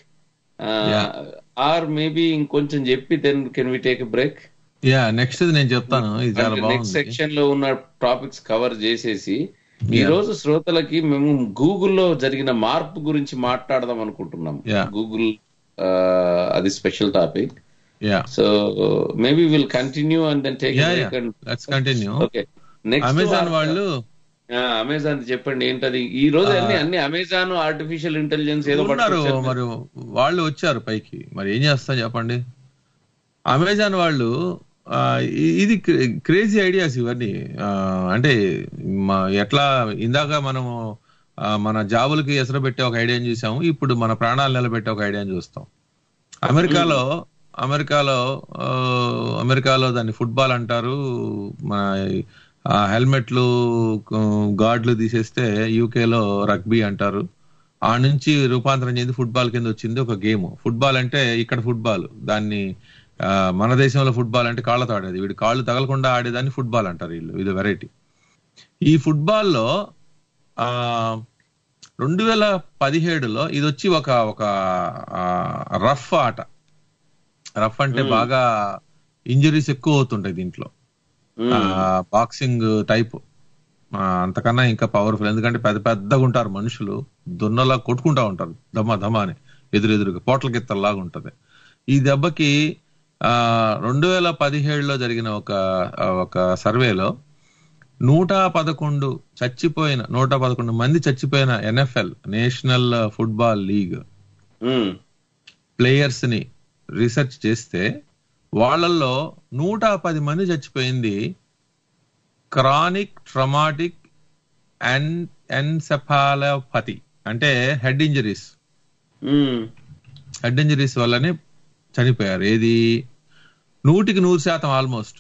or maybe ఇంకొంచెం చెప్పి then can we take a break yeah next నేను చెప్తాను ఇది చాలా నెక్స్ట్ బాగుంది సెక్షన్ లో ఉన్న టాపిక్స్ కవర్ చేసేసి ఈ రోజు శ్రోతలకి మేము గూగుల్లో జరిగిన మార్పు గురించి మాట్లాడదాం అనుకుంటున్నాం Yeah. గూగుల్ అది special topic yeah so maybe will continue and then take Yeah, yeah. Let's continue. Okay next Amazon వాళ్ళు అమెజాన్ చెప్పండి ఏంటది ఈ రోజు అన్ని అన్ని అమెజాన్ ఆర్టిఫిషియల్ ఇంటెలిజెన్స్ ఏదో ఉన్నారు పట్టుకొచ్చారు. మరి వాళ్ళు వచ్చారు పైకి మరి ఏం చేస్తాం చెప్పండి అమెజాన్ వాళ్ళు ఆ, ఇ- ఇది క్రేజీ ఐడియాస్ ఇవన్నీ ఆ, అంటే మా ఎట్లా ఇందాక మనము ఆ, మన జాబులకి ఎసరు పెట్టే ఒక ఐడియాని చూసాము ఇప్పుడు మన ప్రాణాలు నిలబెట్టే ఒక ఐడియాని చూస్తాం అమెరికాలో అమెరికాలో ఆ, అమెరికాలో దాన్ని ఫుట్బాల్ అంటారు మన ఆ, హెల్మెట్లు ఆ, గార్డులు తీసేస్తే యూకేలో రగ్బీ అంటారు ఆ నుంచి రూపాంతరం చెంది ఫుట్బాల్ కింద వచ్చింది ఒక గేమ్ ఫుట్బాల్ అంటే ఇక్కడ ఫుట్బాల్ దాన్ని ఆ, మన దేశంలో ఫుట్బాల్ అంటే కాళ్ళతో ఆడేది వీడు కాళ్ళు తగలకుండా ఆడేదాన్ని ఫుట్బాల్ అంటారు వీళ్ళు ఇది వెరైటీ ఈ ఫుట్బాల్లో ఆ రెండు వేల పదిహేడులో ఇది వచ్చి ఒక ఒక రఫ్ ఆట రఫ్ అంటే బాగా ఇంజరీస్ ఎక్కువ అవుతుంటాయి దీంట్లో బాక్సింగ్ టైప్ అంతకన్నా ఇంకా పవర్ఫుల్ ఎందుకంటే పెద్ద పెద్దగా ఉంటారు మనుషులు దున్నలా కొట్టుకుంటా ఉంటారు దమా దమా అని ఎదురెదురుగా పోట్ల గిత్తల్లాగా ఉంటది ఈ దెబ్బకి ఆ రెండు వేల పదిహేడులో జరిగిన ఒక ఒక సర్వేలో నూట పదకొండు చచ్చిపోయిన నూట పదకొండు మంది చచ్చిపోయిన NFL national football league players ని రీసెర్చ్ చేస్తే వాళ్ళల్లో నూట పది మంది చచ్చిపోయింది క్రానిక్ ట్రమాటిక్ అండ్ ఎన్సెఫాలోపతి అంటే హెడ్ ఇంజరీస్ హెడ్ ఇంజరీస్ వల్లనే చనిపోయారు ఏది నూటికి నూరు శాతం ఆల్మోస్ట్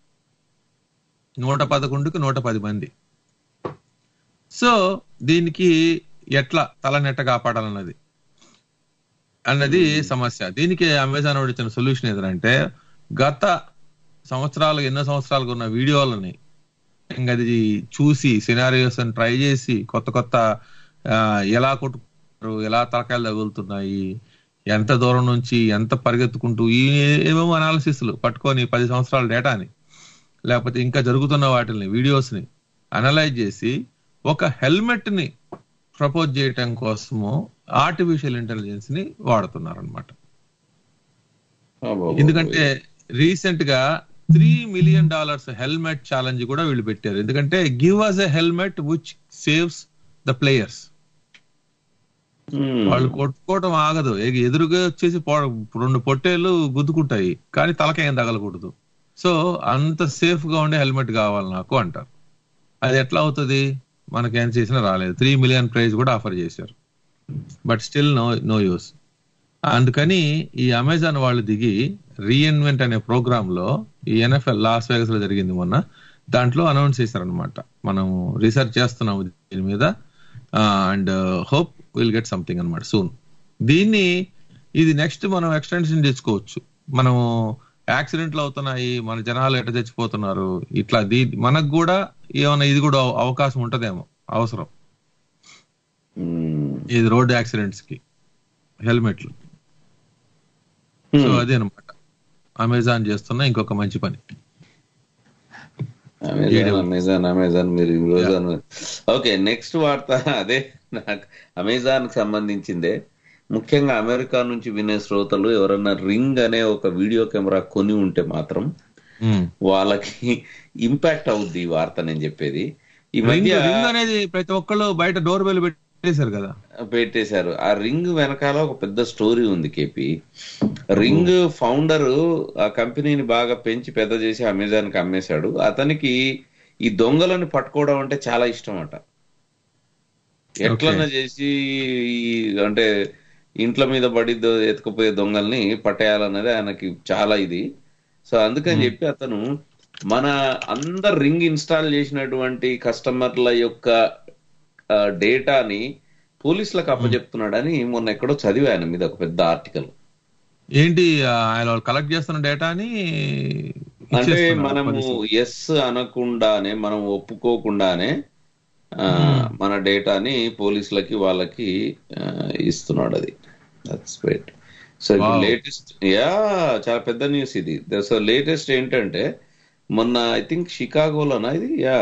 నూట పదకొండుకి నూట పది మంది సో దీనికి ఎట్లా తలనెట్ట కాపాడాలన్నది అన్నది సమస్య దీనికి అమెజాన్ వాడు ఇచ్చిన సొల్యూషన్ ఏదంటే గత సంవత్సరాలు ఎన్నో సంవత్సరాలుగా ఉన్న వీడియోలని ఇంకా అది చూసి సినారియోస్ అని ట్రై చేసి కొత్త కొత్త ఆ, ఎలా కొట్టుకుంటారు ఎలా తలకాయలు తగులుతున్నాయి ఎంత దూరం నుంచి ఎంత పరిగెత్తుకుంటూ ఈ ఏమేమో అనాలిసిస్లు పట్టుకొని పది సంవత్సరాల డేటాని లేకపోతే ఇంకా జరుగుతున్న వాటిని వీడియోస్ ని అనలైజ్ చేసి ఒక హెల్మెట్ ని ప్రపోజ్ చేయటం కోసము ఆర్టిఫిషియల్ ఇంటెలిజెన్స్ ని వాడుతున్నారు అనమాట ఎందుకంటే రీసెంట్ గా three million dollars helmet challenge కూడా వీళ్ళు పెట్టారు ఎందుకంటే give us a helmet which saves the players వాళ్ళు కొట్టుకోవటం ఆగదు ఎ- ఎదురుగా వచ్చేసి పో- రెండు పొట్టేళ్ళు గుద్దుకుంటాయి కానీ తలకేం తగలకూడదు సో అంత సేఫ్ గా ఉండే హెల్మెట్ కావాలి నాకు అంటారు అది ఎట్లా అవుతుంది మనకేం చేసినా రాలేదు త్రీ మిలియన్ ప్రైజ్ కూడా ఆఫర్ చేశారు but still no no use అందుకని ఈ అమెజాన్ వాళ్ళు దిగి రీఇన్వెంట్ అనే ప్రోగ్రామ్ లో ఈ ఎన్ఎఫ్ఎల్ లాస్ వేగస్ లో జరిగింది మొన్న దాంట్లో అనౌన్స్ చేశారనమాట మనం రీసెర్చ్ చేస్తున్నాము దీని మీద and hope will get something అనమాట సూన్ దీన్ని ఇది నెక్స్ట్ మనం ఎక్స్టెన్షన్ చేసుకోవచ్చు మనము యాక్సిడెంట్లు అవుతున్నాయి మన జనాలు ఎట్ట చచ్చిపోతున్నారు ఇట్లా దీ మనకు కూడా ఏమైనా ఇది కూడా అవ- అవకాశం ఉంటదేమో అవసరం ఇది రోడ్ యాక్సిడెంట్స్ కి హెల్మెట్లు సో అదే అనమాట అమెజాన్ చేస్తున్న ఇంకొక మంచి పని అమెజాన్ అమెజాన్ అమెజాన్ మీరు ఈ రోజు అన్న- ఓకే నెక్స్ట్ వార్త అదే నాకు అమెజాన్ కి సంబంధించిందే ముఖ్యంగా అమెరికా నుంచి వినే శ్రోతలు ఎవరన్నా రింగ్ అనే ఒక వీడియో కెమెరా కొని ఉంటే మాత్రం వాళ్ళకి ఇంపాక్ట్ అవుద్ది ఈ వార్త నేను చెప్పేది ఈ రింగ్ మధ్య రింగ్ అనేది ప్రతి ఒక్కళ్ళు బయట డోర్ బెల్ పెట్టేశారు కదా పెట్టేశారు ఆ రింగ్ వెనకాల ఒక పెద్ద స్టోరీ ఉంది కేపి రింగ్ ఫౌండర్ ఆ కంపెనీని బాగా పెంచి పెద్ద చేసి అమెజాన్ కి అమ్మేశాడు అతనికి ఈ దొంగలను పట్టుకోవడం అంటే చాలా ఇష్టం అట ఎట్లన్నా చేసి ఈ అంటే ఇంట్ల మీద పడి దో- ఎత్తుకుపోయే దొంగల్ని పట్టేయాలన్నది ఆయనకి చాలా ఇది సో అందుకని చెప్పి అతను మన అందరు రింగ్ ఇన్స్టాల్ చేసినటువంటి కస్టమర్ల యొక్క ఆ, డేటాని పోలీసులకు అప్పచెప్తున్నాడని మొన్న ఎక్కడో చదివాను మీద ఒక పెద్ద ఆర్టికల్ ఏంటి ఆ, ఆయన వాళ్ళు కలెక్ట్ చేస్తున్న డేటాని అంటే ఇచ్చేస్తున్నారు మనము పోలీసులు. ఎస్ అనకుండానే మనం ఒప్పుకోకుండానే ఆ, మన డేటాని పోలీసులకి వాళ్ళకి ఆ, ఇస్తున్నాడు అది దట్స్ గ్రేట్ సో ఇప్పుడు Wow. లేటెస్ట్ యా చాలా పెద్ద న్యూస్ ఇది సో లేటెస్ట్ ఏంటంటే మొన్న ఐ థింక్ షికాగోలోనా ఇది యా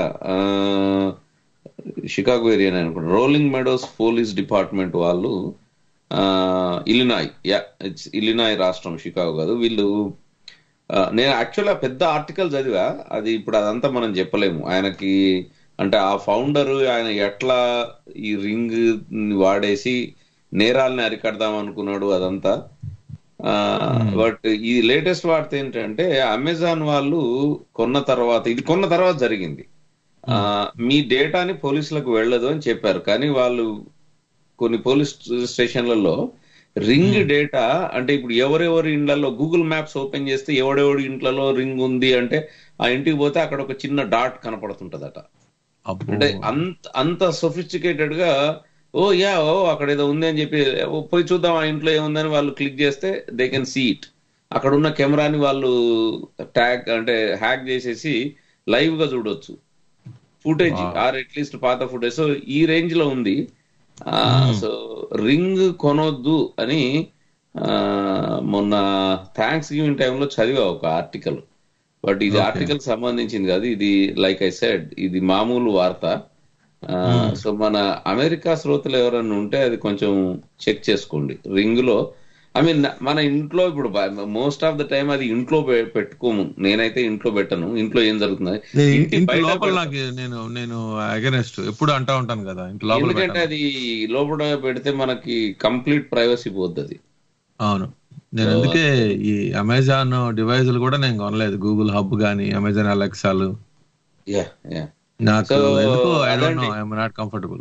షికాగో ఏరియా అనుకుంటా రోలింగ్ మెడోస్ పోలీస్ డిపార్ట్మెంట్ వాళ్ళు ఇలినాయ్ యా ఇట్స్ ఇలినాయ్ రాష్ట్రం షికాగో కాదు వీళ్ళు ఆ, నేను యాక్చువల్ పెద్ద ఆర్టికల్ చదివా అది ఇప్పుడు అదంతా మనం చెప్పలేము ఆయనకి అంటే ఆ ఫౌండర్ ఆయన ఎట్లా ఈ రింగ్ వాడేసి నేరాలని అరికడదాం అనుకున్నాడు అదంతా బట్ ఈ లేటెస్ట్ వార్త ఏంటంటే అమెజాన్ వాళ్ళు కొన్న తర్వాత ఇది కొన్న తర్వాత జరిగింది ఆ, మీ డేటాని పోలీసులకు వెళ్ళదు అని చెప్పారు కానీ వాళ్ళు కొన్ని పోలీస్ స్టేషన్లలో రింగ్ డేటా అంటే ఇప్పుడు ఎవరెవరి ఇండ్లలో గూగుల్ మ్యాప్స్ ఓపెన్ చేస్తే ఎవడెవడి ఇంట్లలో రింగ్ ఉంది అంటే ఆ ఇంటికి పోతే అక్కడ ఒక చిన్న డాట్ కనపడుతుంటదట అంటే అంత అంత సొఫిస్టికేటెడ్ గా ఓ యా ఓ అక్కడ ఏదో ఉంది అని చెప్పి ఓ, పోయి చూద్దాం ఆ ఇంట్లో ఏముందని వాళ్ళు క్లిక్ చేస్తే దే కెన్ సీ ఇట్ అక్కడ ఉన్న కెమెరాని వాళ్ళు ట్యాగ్ అంటే హ్యాక్ చేసేసి లైవ్ గా చూడొచ్చు ఫుటేజ్ ఆర్ అట్లీస్ట్ పాత ఫుటేజ్ సో ఈ రేంజ్ లో ఉంది సో రింగ్ కొనొద్దు అని ఆ, మొన్న థ్యాంక్స్ గివింగ్ టైంలో చదివా ఒక ఆర్టికల్ బట్ ఇది ఆర్టికల్ సంబంధించింది కాదు ఇది లైక్ ఐ సెడ్ ఇది మామూలు వార్త సో మన అమెరికా శ్రోతలు ఎవరైనా ఉంటే అది కొంచెం చెక్ చేసుకోండి రింగ్ లో ఐ మీన్ మన ఇంట్లో ఇప్పుడు మోస్ట్ ఆఫ్ ద టైం అది ఇంట్లో పె- పెట్టుకోము నేనైతే ఇంట్లో పెట్టను ఇంట్లో ఏం జరుగుతుంది ఇంటి ఇంటి బయట లోపల పెడతా. నాకు నేను నేను అగెనెస్ట్ ఎప్పుడు అంటా ఉంటాను కదా ఇంటి లోపల ఎందుకంటే పెట్టను. అది లోపల పెడితే మనకి కంప్లీట్ ప్రైవసీ పోద్ది అది అవును నేను అందుకే ఈ అమెజాన్ డివైజులు కూడా నేను కొనలేదు గూగుల్ హబ్ గానీ అమెజాన్ అలెక్సాలు యా యా నాకు So, ఎందుకో ఐ డోంట్ అదండి. No I'm not comfortable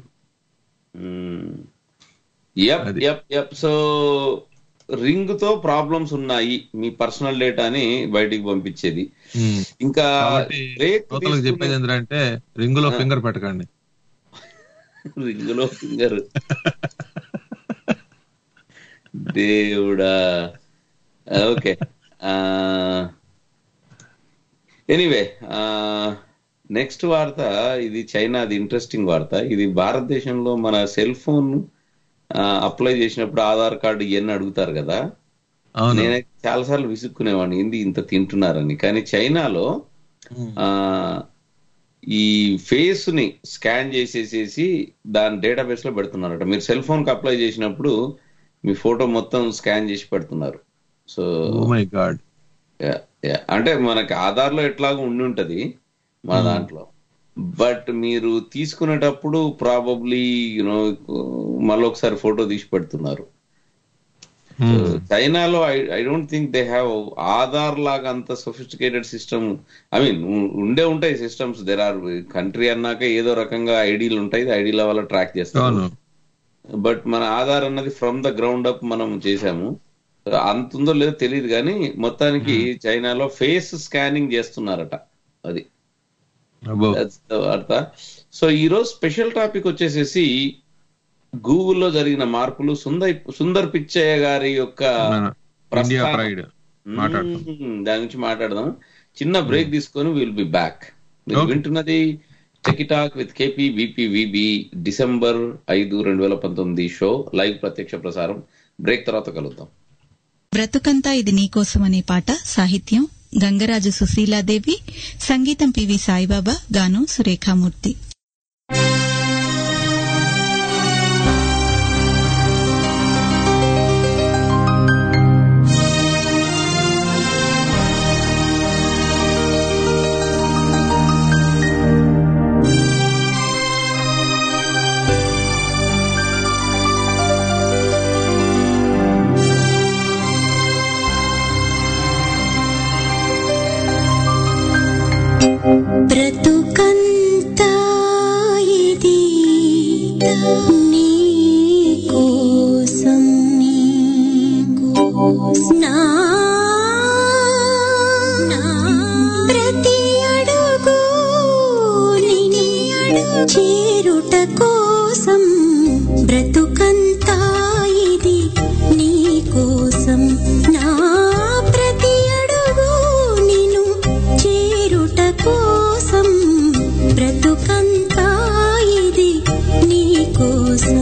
yup yup yup so ring తో ప్రాబ్లమ్స్ ఉన్నాయి మీ పర్సనల్ డేటాని బయటికి పంపించేది ఇంకా కాబట్టి break శ్రోతలకు చెప్పేది ఏంటంటే రింగ్ లో ఫింగర్ పెట్టకండి రింగ్ లో ఫింగర్ దేవుడా ఓకే ఎనీవే నెక్స్ట్ వార్త ఇది చైనాది ఇంట్రెస్టింగ్ వార్త ఇది భారతదేశంలో మన సెల్ ఫోన్ అప్లై చేసినప్పుడు ఆధార్ కార్డు ఇవన్నీ అడుగుతారు కదా అవును నేనైతే చాలా సార్లు విసుక్కునేవాడిని ఏంది ఇంత తింటున్నారని కానీ చైనాలో ఆ ఈ ఫేస్ ని స్కాన్ చేసేసేసి దాని డేటాబేస్ లో పెడుతున్నారట మీరు సెల్ ఫోన్ కి అప్లై చేసినప్పుడు మీ ఫోటో మొత్తం స్కాన్ చేసి పెడుతున్నారు so oh my god Yeah, yeah. అంటే మనకి ఆధార్ లో ఎట్లాగో ఉండి ఉంటది మన దాంట్లో బట్ మీరు తీసుకునేటప్పుడు ప్రాబబ్లీ యూనో మళ్ళీ ఒకసారి ఫోటో తీసి పెడుతున్నారు చైనాలో I I don't think they have Aadhaar లాగా అంత సొఫిస్టికేటెడ్ సిస్టమ్ ఐ మీన్ ఉండే ఉంటాయి సిస్టమ్స్ దెర్ ఆర్ కంట్రీ అన్నాక ఏదో రకంగా ఐడీలు ఉంటాయి ఐడీల వల్ల ట్రాక్ చేస్తారు అవును బట్ మన ఆధార్ అన్నది ఫ్రమ్ ద గ్రౌండ్ అప్ మనం చేసాము అంత ఉందో లేదో తెలియదు కానీ మొత్తానికి చైనాలో ఫేస్ స్కానింగ్ చేస్తున్నారట అది అబ్బో That's the వార్త సో ఈ రోజు స్పెషల్ టాపిక్ వచ్చేసేసి గూగుల్లో జరిగిన మార్పులు సుందర్ సుందర్ పిచ్చయ్య గారి యొక్క మన ఇండియా ప్రస్థానం. ప్రైడ్ మాట్లాడతాం మ్మ్, దాని గురించి మాట్లాడదాం చిన్న బ్రేక్ తీసుకొని విల్ బి బ్యాక్ మీరు Okay. వింటున్నది tech talk with KP BP VB December ఐదు రెండు వేల పంతొమ్మిది షో లైవ్ ప్రత్యక్ష ప్రసారం బ్రేక్ తర్వాత కలుద్దాం బ్రతుకంతా ఇది నీకోసం అనే పాట సాహిత్యం గంగరాజు సుశీలాదేవి సంగీతం పివి సాయిబాబా గానం సురేఖామూర్తి బ్రతుకంతా ఇది నీ కోసం నా నా ప్రతి అడుగు నిని చేరుట కోసం బ్రతుకంతా ఇది నీ కోసం నా ప్రతి అడుగు నిను చేరుట కోసం బ్రతుకంతా ఇది నీ కోసం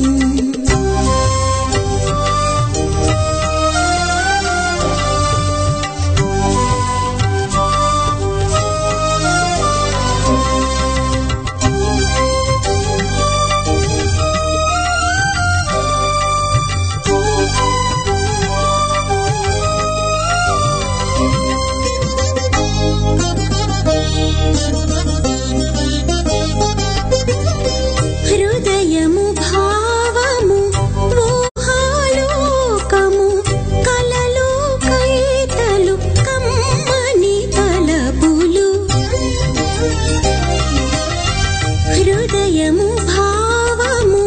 హృదయము భావము ఊహాలోకము కలలు కైతలు కమ్మని తలపులు హృదయము భావము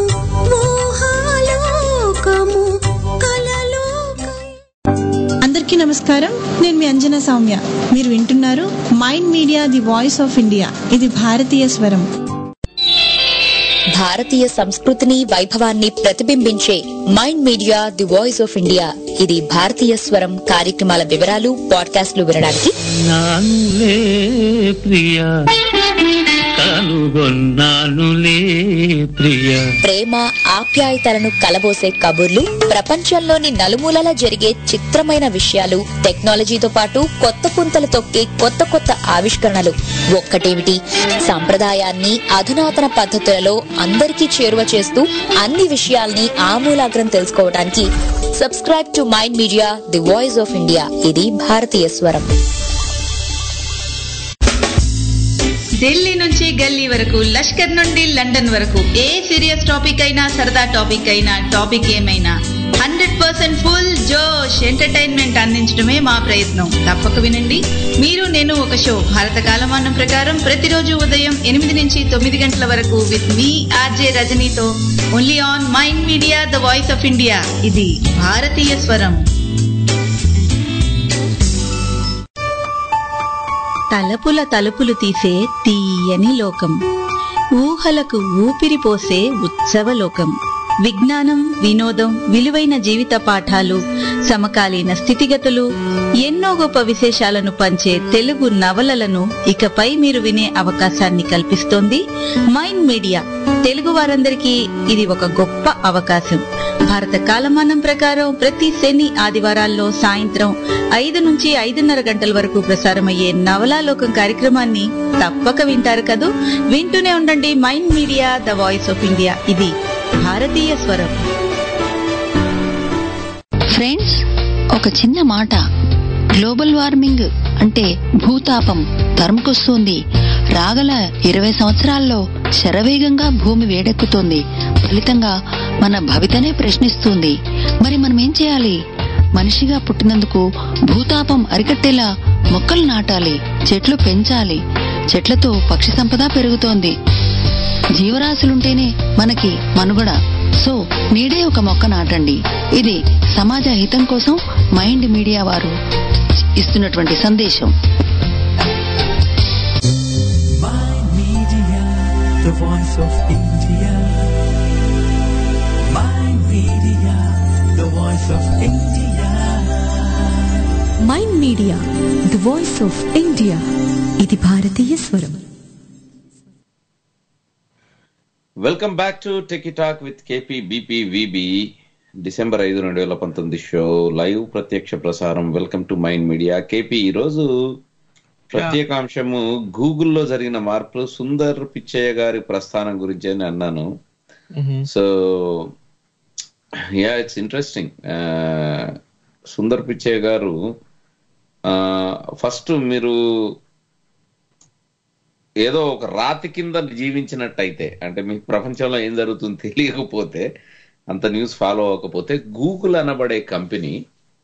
ఊహాలోకము కలలు అందరికీ నమస్కారం నేను మీ అంజనా సౌమ్య మీరు వింటున్నారు mind media the voice of India ఇది భారతీయ స్వరం భారతీయ సంస్కృతిని వైభవాన్ని ప్రతిబింబించే mind media the voice of India ఇది భారతీయ స్వరం కార్యక్రమాల వివరాలు పాడ్కాస్ట్లు వినడానికి నానులే ప్రియ కనుగొన్నానులే ప్రియ ప్రేమ ఆప్యాయతలను కలబోసే కబుర్లు ప్రపంచంలోని నలుమూలల జరిగే చిత్రమైన విషయాలు టెక్నాలజీతో పాటు కొత్త పుంతలు తొక్కే కొత్త కొత్త ఆవిష్కరణలు ఒక్కటేమిటి సంప్రదాయాన్ని అధునాతన పద్ధతులలో అందరికీ చేరువ చేస్తూ అన్ని విషయాల్ని ఆమూలాగ్రం తెలుసుకోవడానికి subscribe to mind media the voice of India ఇది భారతీయ స్వరం ఢిల్లీ నుంచి గల్లీ వరకు లష్కర్ నుండి లండన్ వరకు ఏ సీరియస్ టాపిక్ అయినా సరదా టాపిక్ అయినా టాపిక్ ఏమైనా హండ్రెడ్ పర్సెంట్ ఫుల్ జోష్ ఎంటర్టైన్మెంట్ అందించడమే మా ప్రయత్నం తప్పక వినండి మీరు నేను ఒక షో భారత కాలమానం ప్రకారం ప్రతిరోజు ఉదయం ఎనిమిది నుంచి తొమ్మిది గంటల వరకు విత్ మీ ఆర్జే రజనీతో only on mind media the voice of India ఇది భారతీయ స్వరం తలపుల తలుపులు తీసే తీయని లోకం ఊహలకు ఊపిరి పోసే ఉత్సవ లోకం విజ్ఞానం వినోదం విలువైన జీవిత పాఠాలు సమకాలీన స్థితిగతులు ఎన్నో గొప్ప విశేషాలను పంచే తెలుగు నవలలను ఇకపై మీరు వినే అవకాశాన్ని కల్పిస్తోంది మైండ్ మీడియా తెలుగు వారందరికీ ఇది ఒక గొప్ప అవకాశం భారత కాలమానం ప్రకారం ప్రతి శని ఆదివారాల్లో సాయంత్రం ఐదు నుంచి ఐదున్నర గంటల వరకు ప్రసారమయ్యే నవలాలోకం కార్యక్రమాన్ని తప్పక వింటారు కదూ వింటూనే ఉండండి mind media the voice of India ఇది భారతీయ స్వరం ఫ్రెండ్స్ ఒక చిన్న మాట గ్లోబల్ వార్మింగ్ అంటే భూతాపం తరుముకొస్తుంది రాగల ఇరవై సంవత్సరాల్లో శరవేగంగా భూమి వేడెక్కుతోంది ఫలితంగా మన భవితనే ప్రశ్నిస్తుంది మరి మనం ఏం చేయాలి మనిషిగా పుట్టినందుకు భూతాపం అరికట్టేలా మొక్కలు నాటాలి చెట్లు పెంచాలి చెట్లతో పక్షి సంపద పెరుగుతోంది జీవరాశులుంటేనే మనకి మనుగడ సో నేడే ఒక మొక్క నాటండి ఇది సమాజ హితం కోసం మైండ్ మీడియా వారు ఇస్తున్నటువంటి సందేశం Media, the voice of India. My media, the voice of India. Mind media the voice of India ఇది భారతీయ స్వరం welcome back to tech talk with KP BP VB December ఐదు రెండు వేల పంతొమ్మిది షో లైవ్ ప్రత్యక్ష ప్రసారం welcome to mind media KP ఈ రోజు ప్రత్యేకాంశము గూగుల్లో జరిగిన మార్పులు సుందర్ పిచ్చయ్య గారి ప్రస్థానం గురించి అని అన్నాను so yeah it's interesting Sundar Pichai garu first మీరు ఏదో ఒక రాతి కింద జీవించినట్టయితే అంటే మీకు ప్రపంచంలో ఏం జరుగుతుందో తెలియకపోతే అంత న్యూస్ ఫాలో అవ్వకపోతే గూగుల్ అనబడే కంపెనీ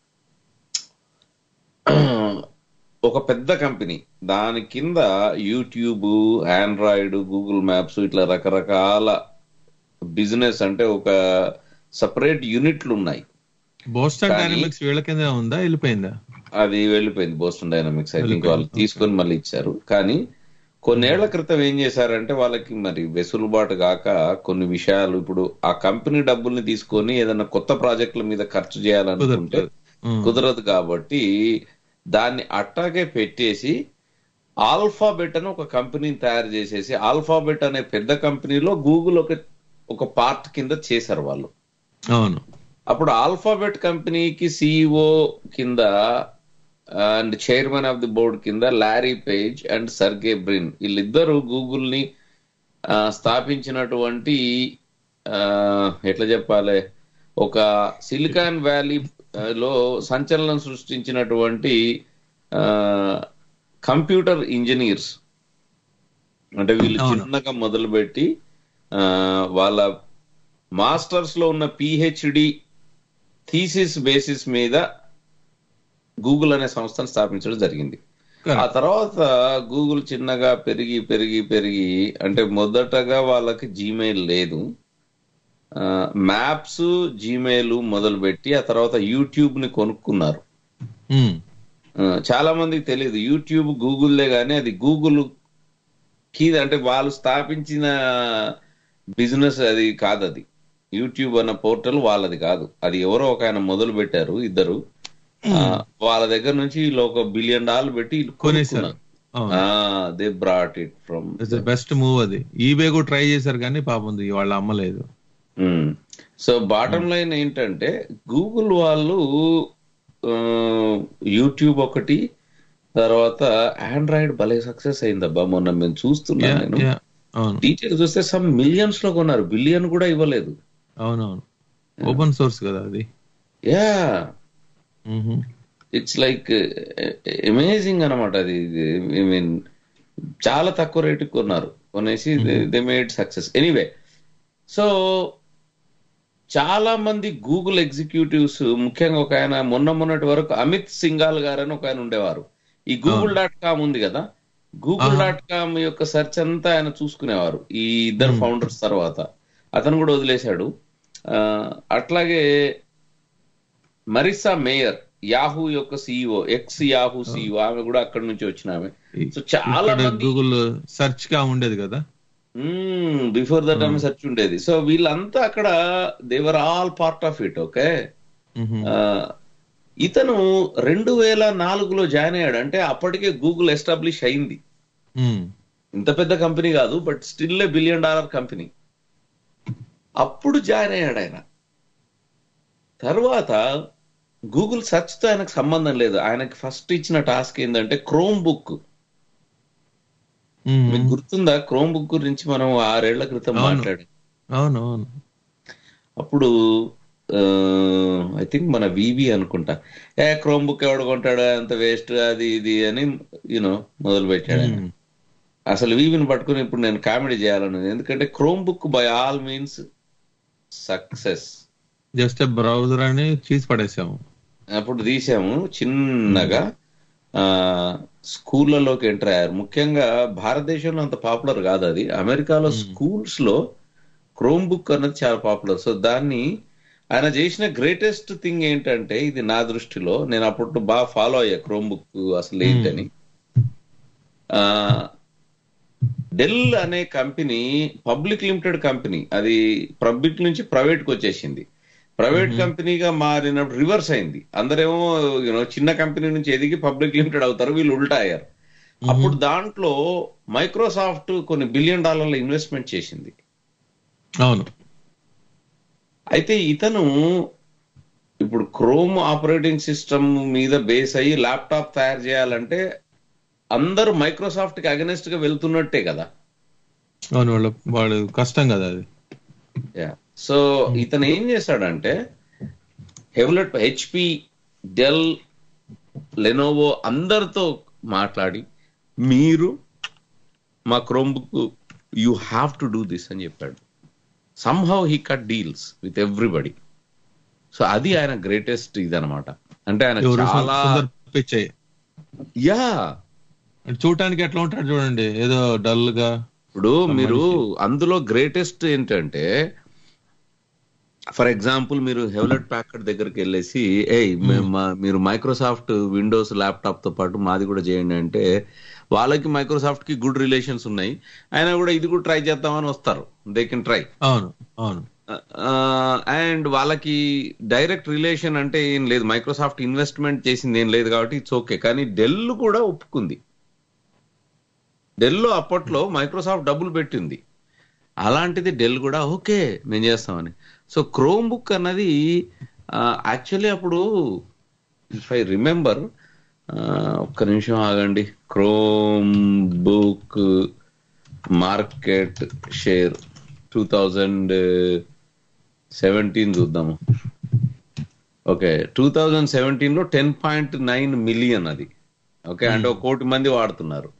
ఒక పెద్ద కంపెనీ దాని కింద యూట్యూబ్ ఆండ్రాయిడ్ గూగుల్ మ్యాప్స్ ఇట్లా రకరకాల బిజినెస్ అంటే ఒక సపరేట్ యూనిట్లు ఉన్నాయి బోస్టన్ కానీ- డైనమిక్స్ వీళ్ళ కింద ఉందా వెళ్ళిపోయిందా అది వెళ్ళిపోయింది బోస్టన్ డైనమిక్స్ ఐ థింక్ వాళ్ళు తీసుకొని మళ్ళీ ఇచ్చారు కానీ కొన్నేళ్ల క్రితం ఏం చేశారంటే వాళ్ళకి మరి వెసులుబాటు కాక కొన్ని విషయాలు ఇప్పుడు ఆ కంపెనీ డబ్బుల్ని తీసుకొని ఏదైనా కొత్త ప్రాజెక్టుల మీద ఖర్చు చేయాలనుకుంటే కుదరదు కాబట్టి దాన్ని అట్టాగే పెట్టేసి ఆల్ఫాబెట్ అని ఒక కంపెనీని తయారు చేసేసి ఆల్ఫాబెట్ అనే పెద్ద కంపెనీలో గూగుల్ ఒక ఒక పార్ట్ కింద చేశారు వాళ్ళు అవును అప్పుడు ఆల్ఫాబెట్ కంపెనీకి సిఇఓ కింద and chairman of the board కింద Larry Page and Sergey Brin వీళ్ళిద్దరూ గూగుల్ ని ఆ, స్థాపించినటువంటి ఆ, ఎట్లా చెప్పాలి ఒక సిలికాన్ వ్యాలీ ఆ, లో సంచలనం సృష్టించినటువంటి ఆ, కంప్యూటర్ ఇంజనీర్స్ అంటే వీళ్ళు చిన్నగా మొదలుపెట్టి ఆ, వాళ్ళ మాస్టర్స్ లో ఉన్న పిహెచ్డి థీసిస్ బేసిస్ మీద గూగుల్ అనే సంస్థను స్థాపించడం జరిగింది ఆ తర్వాత గూగుల్ చిన్నగా పెరిగి పెరిగి పెరిగి అంటే మొదటగా వాళ్ళకి జీమెయిల్ లేదు మ్యాప్స్ జీమెయిల్ మొదలుపెట్టి ఆ తర్వాత యూట్యూబ్ ని కొనుక్కున్నారు ఉమ్. ఆ, చాలా మందికి తెలియదు యూట్యూబ్ గూగుల్లే గానీ అది గూగుల్ కి అంటే వాళ్ళు స్థాపించిన బిజినెస్ అది కాదు అది యూట్యూబ్ అన్న పోర్టల్ వాళ్ళది కాదు అది ఎవరో ఒక ఆయన మొదలు పెట్టారు ఇద్దరు ఆ, వాళ్ళ దగ్గర నుంచి వీళ్ళు ఒక బిలియన్ డాలర్ పెట్టి వీళ్ళు కొనుక్కున్నారు they brought it from it's the best move అది ఈబే కూడా ట్రై చేశారు కానీ పాపం ఇది వాళ్ళు అమ్మలేదు సో బాటం లైన్ ఏంటంటే గూగుల్ వాళ్ళు యూట్యూబ్ ఒకటి తర్వాత ఆండ్రాయిడ్ భలే సక్సెస్ అయిందబ్బా మొన్న మేము చూస్తున్నాం Yeah, నేను yeah. అవును డీటెయిల్ చూస్తే సమ్ మిలియన్స్ లో కొన్నారు బిలియన్ కూడా ఇవ్వలేదు అవునవును ఓపెన్ సోర్స్ కదా అది యా ఇట్స్ లైక్ అమేజింగ్ అనమాట అది ఐ మీన్ చాలా తక్కువ రేటుకి కొన్నారు కొనేసి they made success anyway so చాలా మంది గూగుల్ ఎగ్జిక్యూటివ్స్ ముఖ్యంగా ఒక ఆయన మొన్న మొన్నటి వరకు అమిత్ సింగాల్ గారు అని ఒక ఆయన ఉండేవారు ఈ గూగుల్ డాట్ కామ్ ఉంది కదా గూగుల్ డాట్ కామ్ యొక్క సెర్చ్ అంతా ఆయన చూసుకునేవారు ఈ ఇద్దరు ఫౌండర్స్ తర్వాత అతను కూడా వదిలేశాడు ఆ, అట్లాగే మరిసా మేయర్ యాహూ యొక్క సిఇఓ ఎక్స్ యాహూ సిఇఓ ఆమె కూడా అక్కడి నుంచి వచ్చిన ఆమె సో చాలా మంది గూగుల్ సెర్చ్ గా ఉండేది కదా బిఫోర్ దట్ ఆమె సెర్చ్ ఉండేది సో వీళ్ళంతా అక్కడ they were all part of it okay ఇతను రెండు వేల నాలుగులో జాయిన్ అయ్యాడు అంటే అప్పటికే గూగుల్ ఎస్టాబ్లిష్ అయింది ఇంత పెద్ద కంపెనీ కాదు but still a billion dollar company అప్పుడు జాయిన్ అయ్యాడు ఆయన తర్వాత గూగుల్ సెర్చ్ తో ఆయనకు సంబంధం లేదు ఆయనకి ఫస్ట్ ఇచ్చిన టాస్క్ ఏంటంటే క్రోమ్ బుక్ మీకు గుర్తుందా క్రోమ్ బుక్ గురించి మనం ఆరేళ్ల క్రితం అవును. మాట్లాడాం అవును అవును అప్పుడు ఐ థింక్ మన వివి అనుకుంటా ఏ క్రోమ్ బుక్ ఎవడు కొంటాడు అంత వేస్ట్ అది ఇది అని యూనో మొదలు పెట్టాడు ఆయన. అసలు వీవిని పట్టుకుని ఇప్పుడు నేను కామెడీ చేయాలన్నది ఎందుకంటే Chromebook by all means success just browser అని చీజ్ పడేసాము అప్పుడు తీసాము చిన్నగా ఆ స్కూళ్ళలోకి ఎంటర్ అయ్యారు ముఖ్యంగా భారతదేశంలో అంత పాపులర్ కాదు అది అమెరికాలో స్కూల్స్ లో క్రోమ్ బుక్ అన్నది చాలా పాపులర్ సో దాన్ని ఆయన చేసిన గ్రేటెస్ట్ థింగ్ ఏంటంటే ఇది నా దృష్టిలో నేను అప్పుడు బాగా ఫాలో అయ్యా క్రోమ్ బుక్ అసలు ఏంటని ఆ డెల్ అనే కంపెనీ పబ్లిక్ లిమిటెడ్ కంపెనీ అది పబ్లిక్ నుంచి ప్రైవేట్ కి వచ్చేసింది ప్రైవేట్ కంపెనీగా మారినప్పుడు రివర్స్ అయింది అందరేమో యూనో చిన్న కంపెనీ నుంచి ఎదిగి పబ్లిక్ లిమిటెడ్ అవుతారు వీళ్ళు ఉల్టా అయ్యారు అప్పుడు దాంట్లో మైక్రోసాఫ్ట్ కొన్ని బిలియన్ డాలర్ల ఇన్వెస్ట్మెంట్ చేసింది అవును అయితే ఇతను ఇప్పుడు క్రోమ్ ఆపరేటింగ్ సిస్టమ్ మీద బేస్ అయ్యి ల్యాప్టాప్ తయారు చేయాలంటే అందరూ మైక్రోసాఫ్ట్ కి అగెనెస్ట్ గా వెళ్తున్నట్టే కదా అవును వాళ్ళ వాడు కష్టం కదా అది సో ఇతను ఏం చేశాడంటే హెవ్లెట్ హెచ్పి డెల్ లెనోవో అందరితో మాట్లాడి మీరు మా Chromebook you have to do this అని చెప్పాడు somehow he cut deals with everybody so అది ఆయన గ్రేటెస్ట్ ఇదనమాట అంటే ఆయన ఎవరు చాలా సుందర్ పిచ్చయ్య యా చూడటానికి ఎట్లా ఉంటాడు చూడండి ఏదో డల్ గా ఇప్పుడు మీరు అందులో గ్రేటెస్ట్ ఏంటంటే ఫర్ ఎగ్జాంపుల్ మీరు హెవలెట్ ప్యాకెట్ దగ్గరికి వెళ్ళేసి ఏ మీరు మైక్రోసాఫ్ట్ విండోస్ ల్యాప్టాప్ తో పాటు మాది కూడా చేయండి అంటే వాళ్ళకి మైక్రోసాఫ్ట్ కి గుడ్ రిలేషన్స్ ఉన్నాయి అయినా కూడా ఇది కూడా ట్రై చేద్దామని వస్తారు దే కెన్ ట్రై అవును అవును అండ్ వాళ్ళకి డైరెక్ట్ రిలేషన్ అంటే ఏం లేదు మైక్రోసాఫ్ట్ ఇన్వెస్ట్మెంట్ చేసింది ఏం లేదు కాబట్టి ఇట్స్ ఓకే కానీ డెల్ కూడా ఒప్పుకుంది డెల్ అప్పట్లో మైక్రోసాఫ్ట్ డబ్బులు పెట్టింది అలాంటిది డెల్ కూడా ఓకే మేము చేస్తామని సో క్రోమ్ బుక్ అన్నది యాక్చువల్లీ అప్పుడు ఇఫ్ ఐ రిమెంబర్ ఒక్క నిమిషం ఆగండి Chromebook market share two thousand seventeen చూద్దాము ఓకే టూ థౌజండ్ సెవెంటీన్ లో టెన్ పాయింట్ నైన్ మిలియన్ అది ఓకే అంటే ఒక కోటి మంది వాడుతున్నారు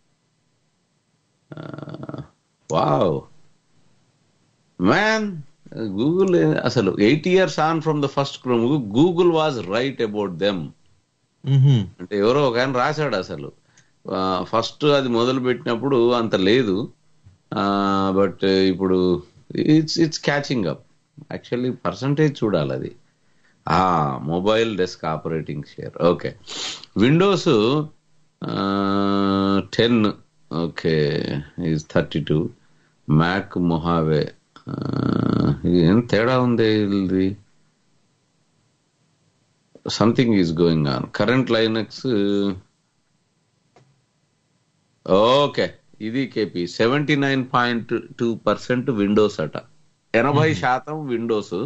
వావ్ మ్యాన్ గూగుల్ అసలు eight years on from the first Chrome Google was right about them అంటే ఎవరో ఒక ఆయన రాశాడు అసలు ఫస్ట్ అది మొదలు పెట్టినప్పుడు అంత లేదు బట్ ఇప్పుడు it's it's catching up actually percentage చూడాలి అది ఆ mobile desk operating share okay Windows ten okay is thirty two Mac Mojave ఏం తేడా ఉంది ఇది something is going on current Linux okay ఇది KP seventy nine point two percent Windows అట ఎనభై శాతం విండోస్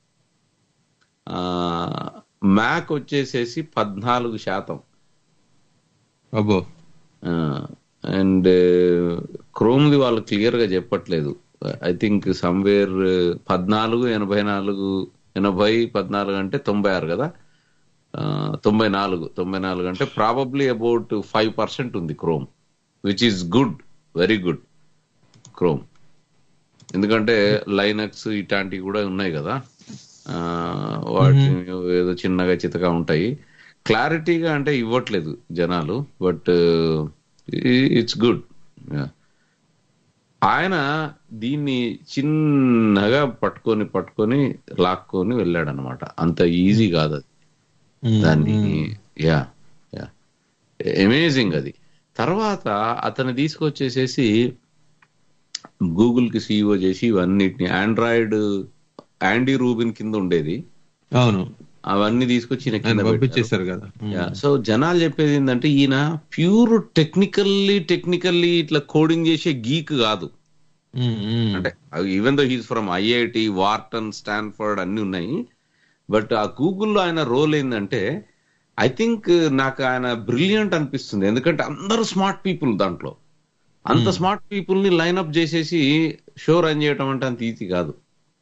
మ్యాక్ వచ్చేసేసి పద్నాలుగు శాతం అబ్బో అండ్ క్రోమ్ది వాళ్ళు క్లియర్ గా చెప్పట్లేదు ఐ థింక్ సమ్వేర్ పద్నాలుగు ఎనభై నాలుగు ఎనభై పద్నాలుగు అంటే తొంభై ఆరు కదా ఆ, తొంభై నాలుగు తొంభై నాలుగు అంటే ప్రాబబ్లీ అబౌట్ ఫైవ్ పర్సెంట్ ఉంది Chrome which is good very good Chrome ఎందుకంటే లైనక్స్ ఇట్లాంటివి కూడా ఉన్నాయి కదా ఆ, వాటి ఏదో చిన్నగా చితగా ఉంటాయి క్లారిటీగా అంటే ఇవ్వట్లేదు జనాలు బట్ ఇట్స్ గుడ్ ఆయన దీన్ని చిన్నగా పట్టుకొని పట్టుకొని లాక్కొని వెళ్ళాడు అనమాట అంత ఈజీ కాదు అది దాన్ని యా యా అమేజింగ్ అది తర్వాత అతను తీసుకొచ్చేసేసి గూగుల్ కి సీఈఓ చేసి ఇవన్నిటిని ఆండ్రాయిడ్ యాండీ రూబిన్ కింద ఉండేది అవును అవన్నీ తీసుకొచ్చి ఈయన కింద ఆయన పెట్టారు. పంపించేశారు కదా యా, సో జనాలు చెప్పేది ఏంటంటే ఈయన ప్యూర్ టెక్నికల్లీ టెక్నికల్లీ ఇట్లా కోడింగ్ చేసే గీక్ కాదు అంటే even though he's from IIT Wharton Stanford అన్ని ఉన్నాయి బట్ ఆ గూగుల్లో ఆయన రోల్ ఏంటంటే ఐ థింక్ నాకు ఆయన బ్రిలియంట్ అనిపిస్తుంది ఎందుకంటే అందరూ స్మార్ట్ పీపుల్ దాంట్లో అంత స్మార్ట్ పీపుల్ ని లైన్అప్ చేసేసి షో రన్ చేయటం అంటే అంత ఈజీ కాదు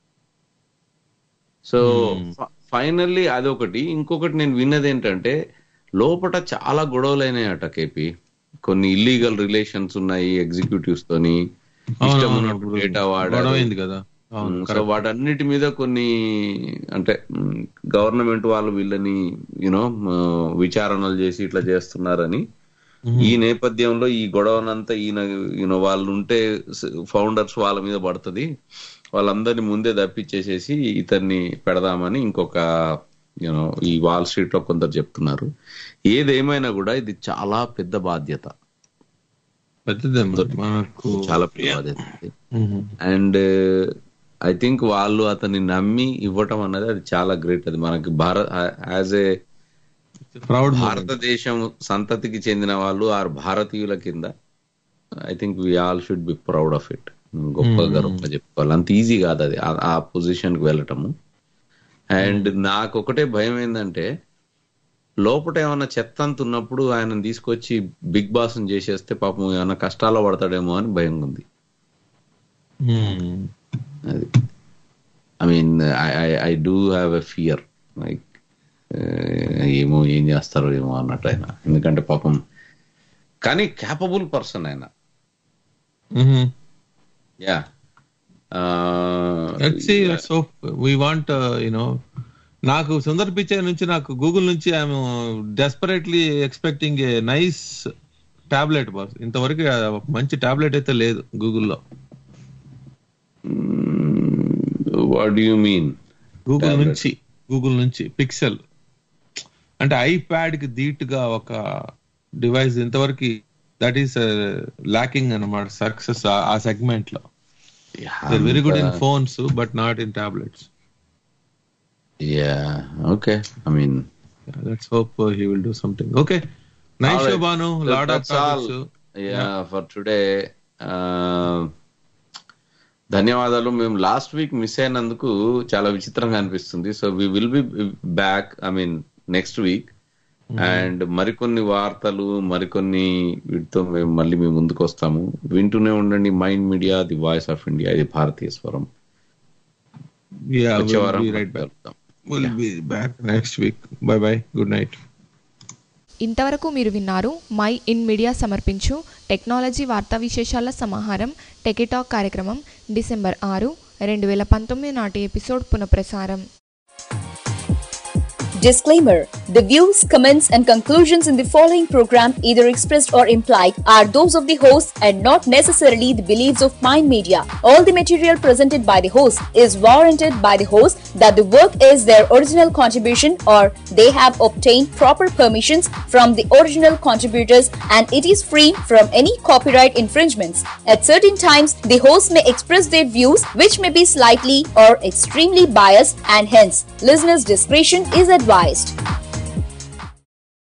సో ఫైనల్లీ అదొకటి ఇంకొకటి నేను విన్నది ఏంటంటే లోపట చాలా గొడవలు అయినాయట కేపీ కొన్ని ఇల్లీగల్ రిలేషన్స్ ఉన్నాయి ఎగ్జిక్యూటివ్స్ తోని ఇష్టం ఉన్నట్టు డేటా గొడవ అయింది కదా అవును సో వాటన్నిటి మీద కొన్ని అంటే గవర్నమెంట్ వాళ్ళు వీళ్ళని యూనో విచారణలు చేసి ఇట్లా చేస్తున్నారని ఈ నేపథ్యంలో ఈ గొడవనంతా ఈయన యూనో వాళ్ళు ఉంటే ఫౌండర్స్ వాళ్ళ మీద పడుతుంది వాళ్ళందరినీ ముందే తప్పించేసేసి ఇతన్ని పెడదామని ఇంకొక యూనో ఈ వాల్ స్ట్రీట్ లో కొందరు చెప్తున్నారు ఏదేమైనా కూడా ఇది చాలా పెద్ద బాధ్యత పెద్దదే మనకు చాలా పెద్ద బాధ్యత అండ్ ఐ థింక్ వాళ్ళు అతన్ని నమ్మి ఇవ్వటం అన్నది అది చాలా గ్రేట్ అది మనకి భారత్ యాజ్ ఏ ప్రౌడ్ భారతదేశం సంతతికి చెందిన వాళ్ళు ఆరు భారతీయుల కింద I think we all should be proud of it గొప్ప గొప్ప చెప్పుకోవాలి అంత ఈజీ కాదు అది ఆ- ఆ పొజిషన్ కి వెళ్ళటము అండ్ నాకు ఒకటే భయం ఏంటంటే లోపల ఏమన్నా చెత్త అంత ఉన్నప్పుడు ఆయన తీసుకొచ్చి బిగ్ బాస్ చేసేస్తే పాపం ఏమన్నా కష్టాల్లో పడతాడేమో అని భయం ఉంది అది I mean I do have a fear like ఏమో ఏం చేస్తారో ఏమో అన్నట్టు ఆయన ఎందుకంటే పాపం కానీ క్యాపబుల్ పర్సన్ ఆయన yeah let's see let's hope we want you know నాకు సుందర్ పిచ్చే నుంచి నాకు గూగుల్ నుంచి I'm desperately expecting a nice tablet boss ఇంతవరకు ఒక మంచి టాబ్లెట్ అయితే లేదు గూగుల్లో వాట్ యు మీన్ గూగుల్ నుంచి గూగుల్ నుంచి పిక్సెల్ అంటే ఐప్యాడ్ కి ధీటుగా ఒక డివైస్ ఇంతవరకు దట్ ఈస్ లాకింగ్ అన్నమాట సక్సెస్ ఆ సెగ్మెంట్ లో very good in phones but not in tablets yeah okay I mean let's hope he will do something okay nice show బాను lot of topics yeah for today ధన్యవాదాలు మేము last week miss అయినందుకు చాలా విచిత్రంగా అనిపిస్తుంది so we will be back I mean next week and మరికొన్ని వార్తలు మరికొన్ని వీటితో మేము మళ్ళీ మేము ముందుకు వస్తాము వింటూనే ఉండండి mind media the voice of India ఇది భారతీయ స్వరం Yeah, వచ్చే we'll వారం be right back. కలుద్దాం. We'll be back next week. Bye bye. Good night. ఇంతవరకు మీరు విన్నారు మై ఇన్ మీడియా సమర్పించు టెక్నాలజీ వార్తా విశేషాల సమాహారం టెకిటాక్ కార్యక్రమం డిసెంబర్ ఆరు రెండు వేల పంతొమ్మిది నాటి ఎపిసోడ్ పునఃప్రసారం Disclaimer The views, comments, and conclusions in the following program, either expressed or implied, are those of the host and not necessarily the beliefs of Mind Media. All the material presented by the host is warranted by the host that the work is their original contribution or they have obtained proper permissions from the original contributors and it is free from any copyright infringements. At certain times, the host may express their views which may be slightly or extremely biased and hence listeners' discretion is advised.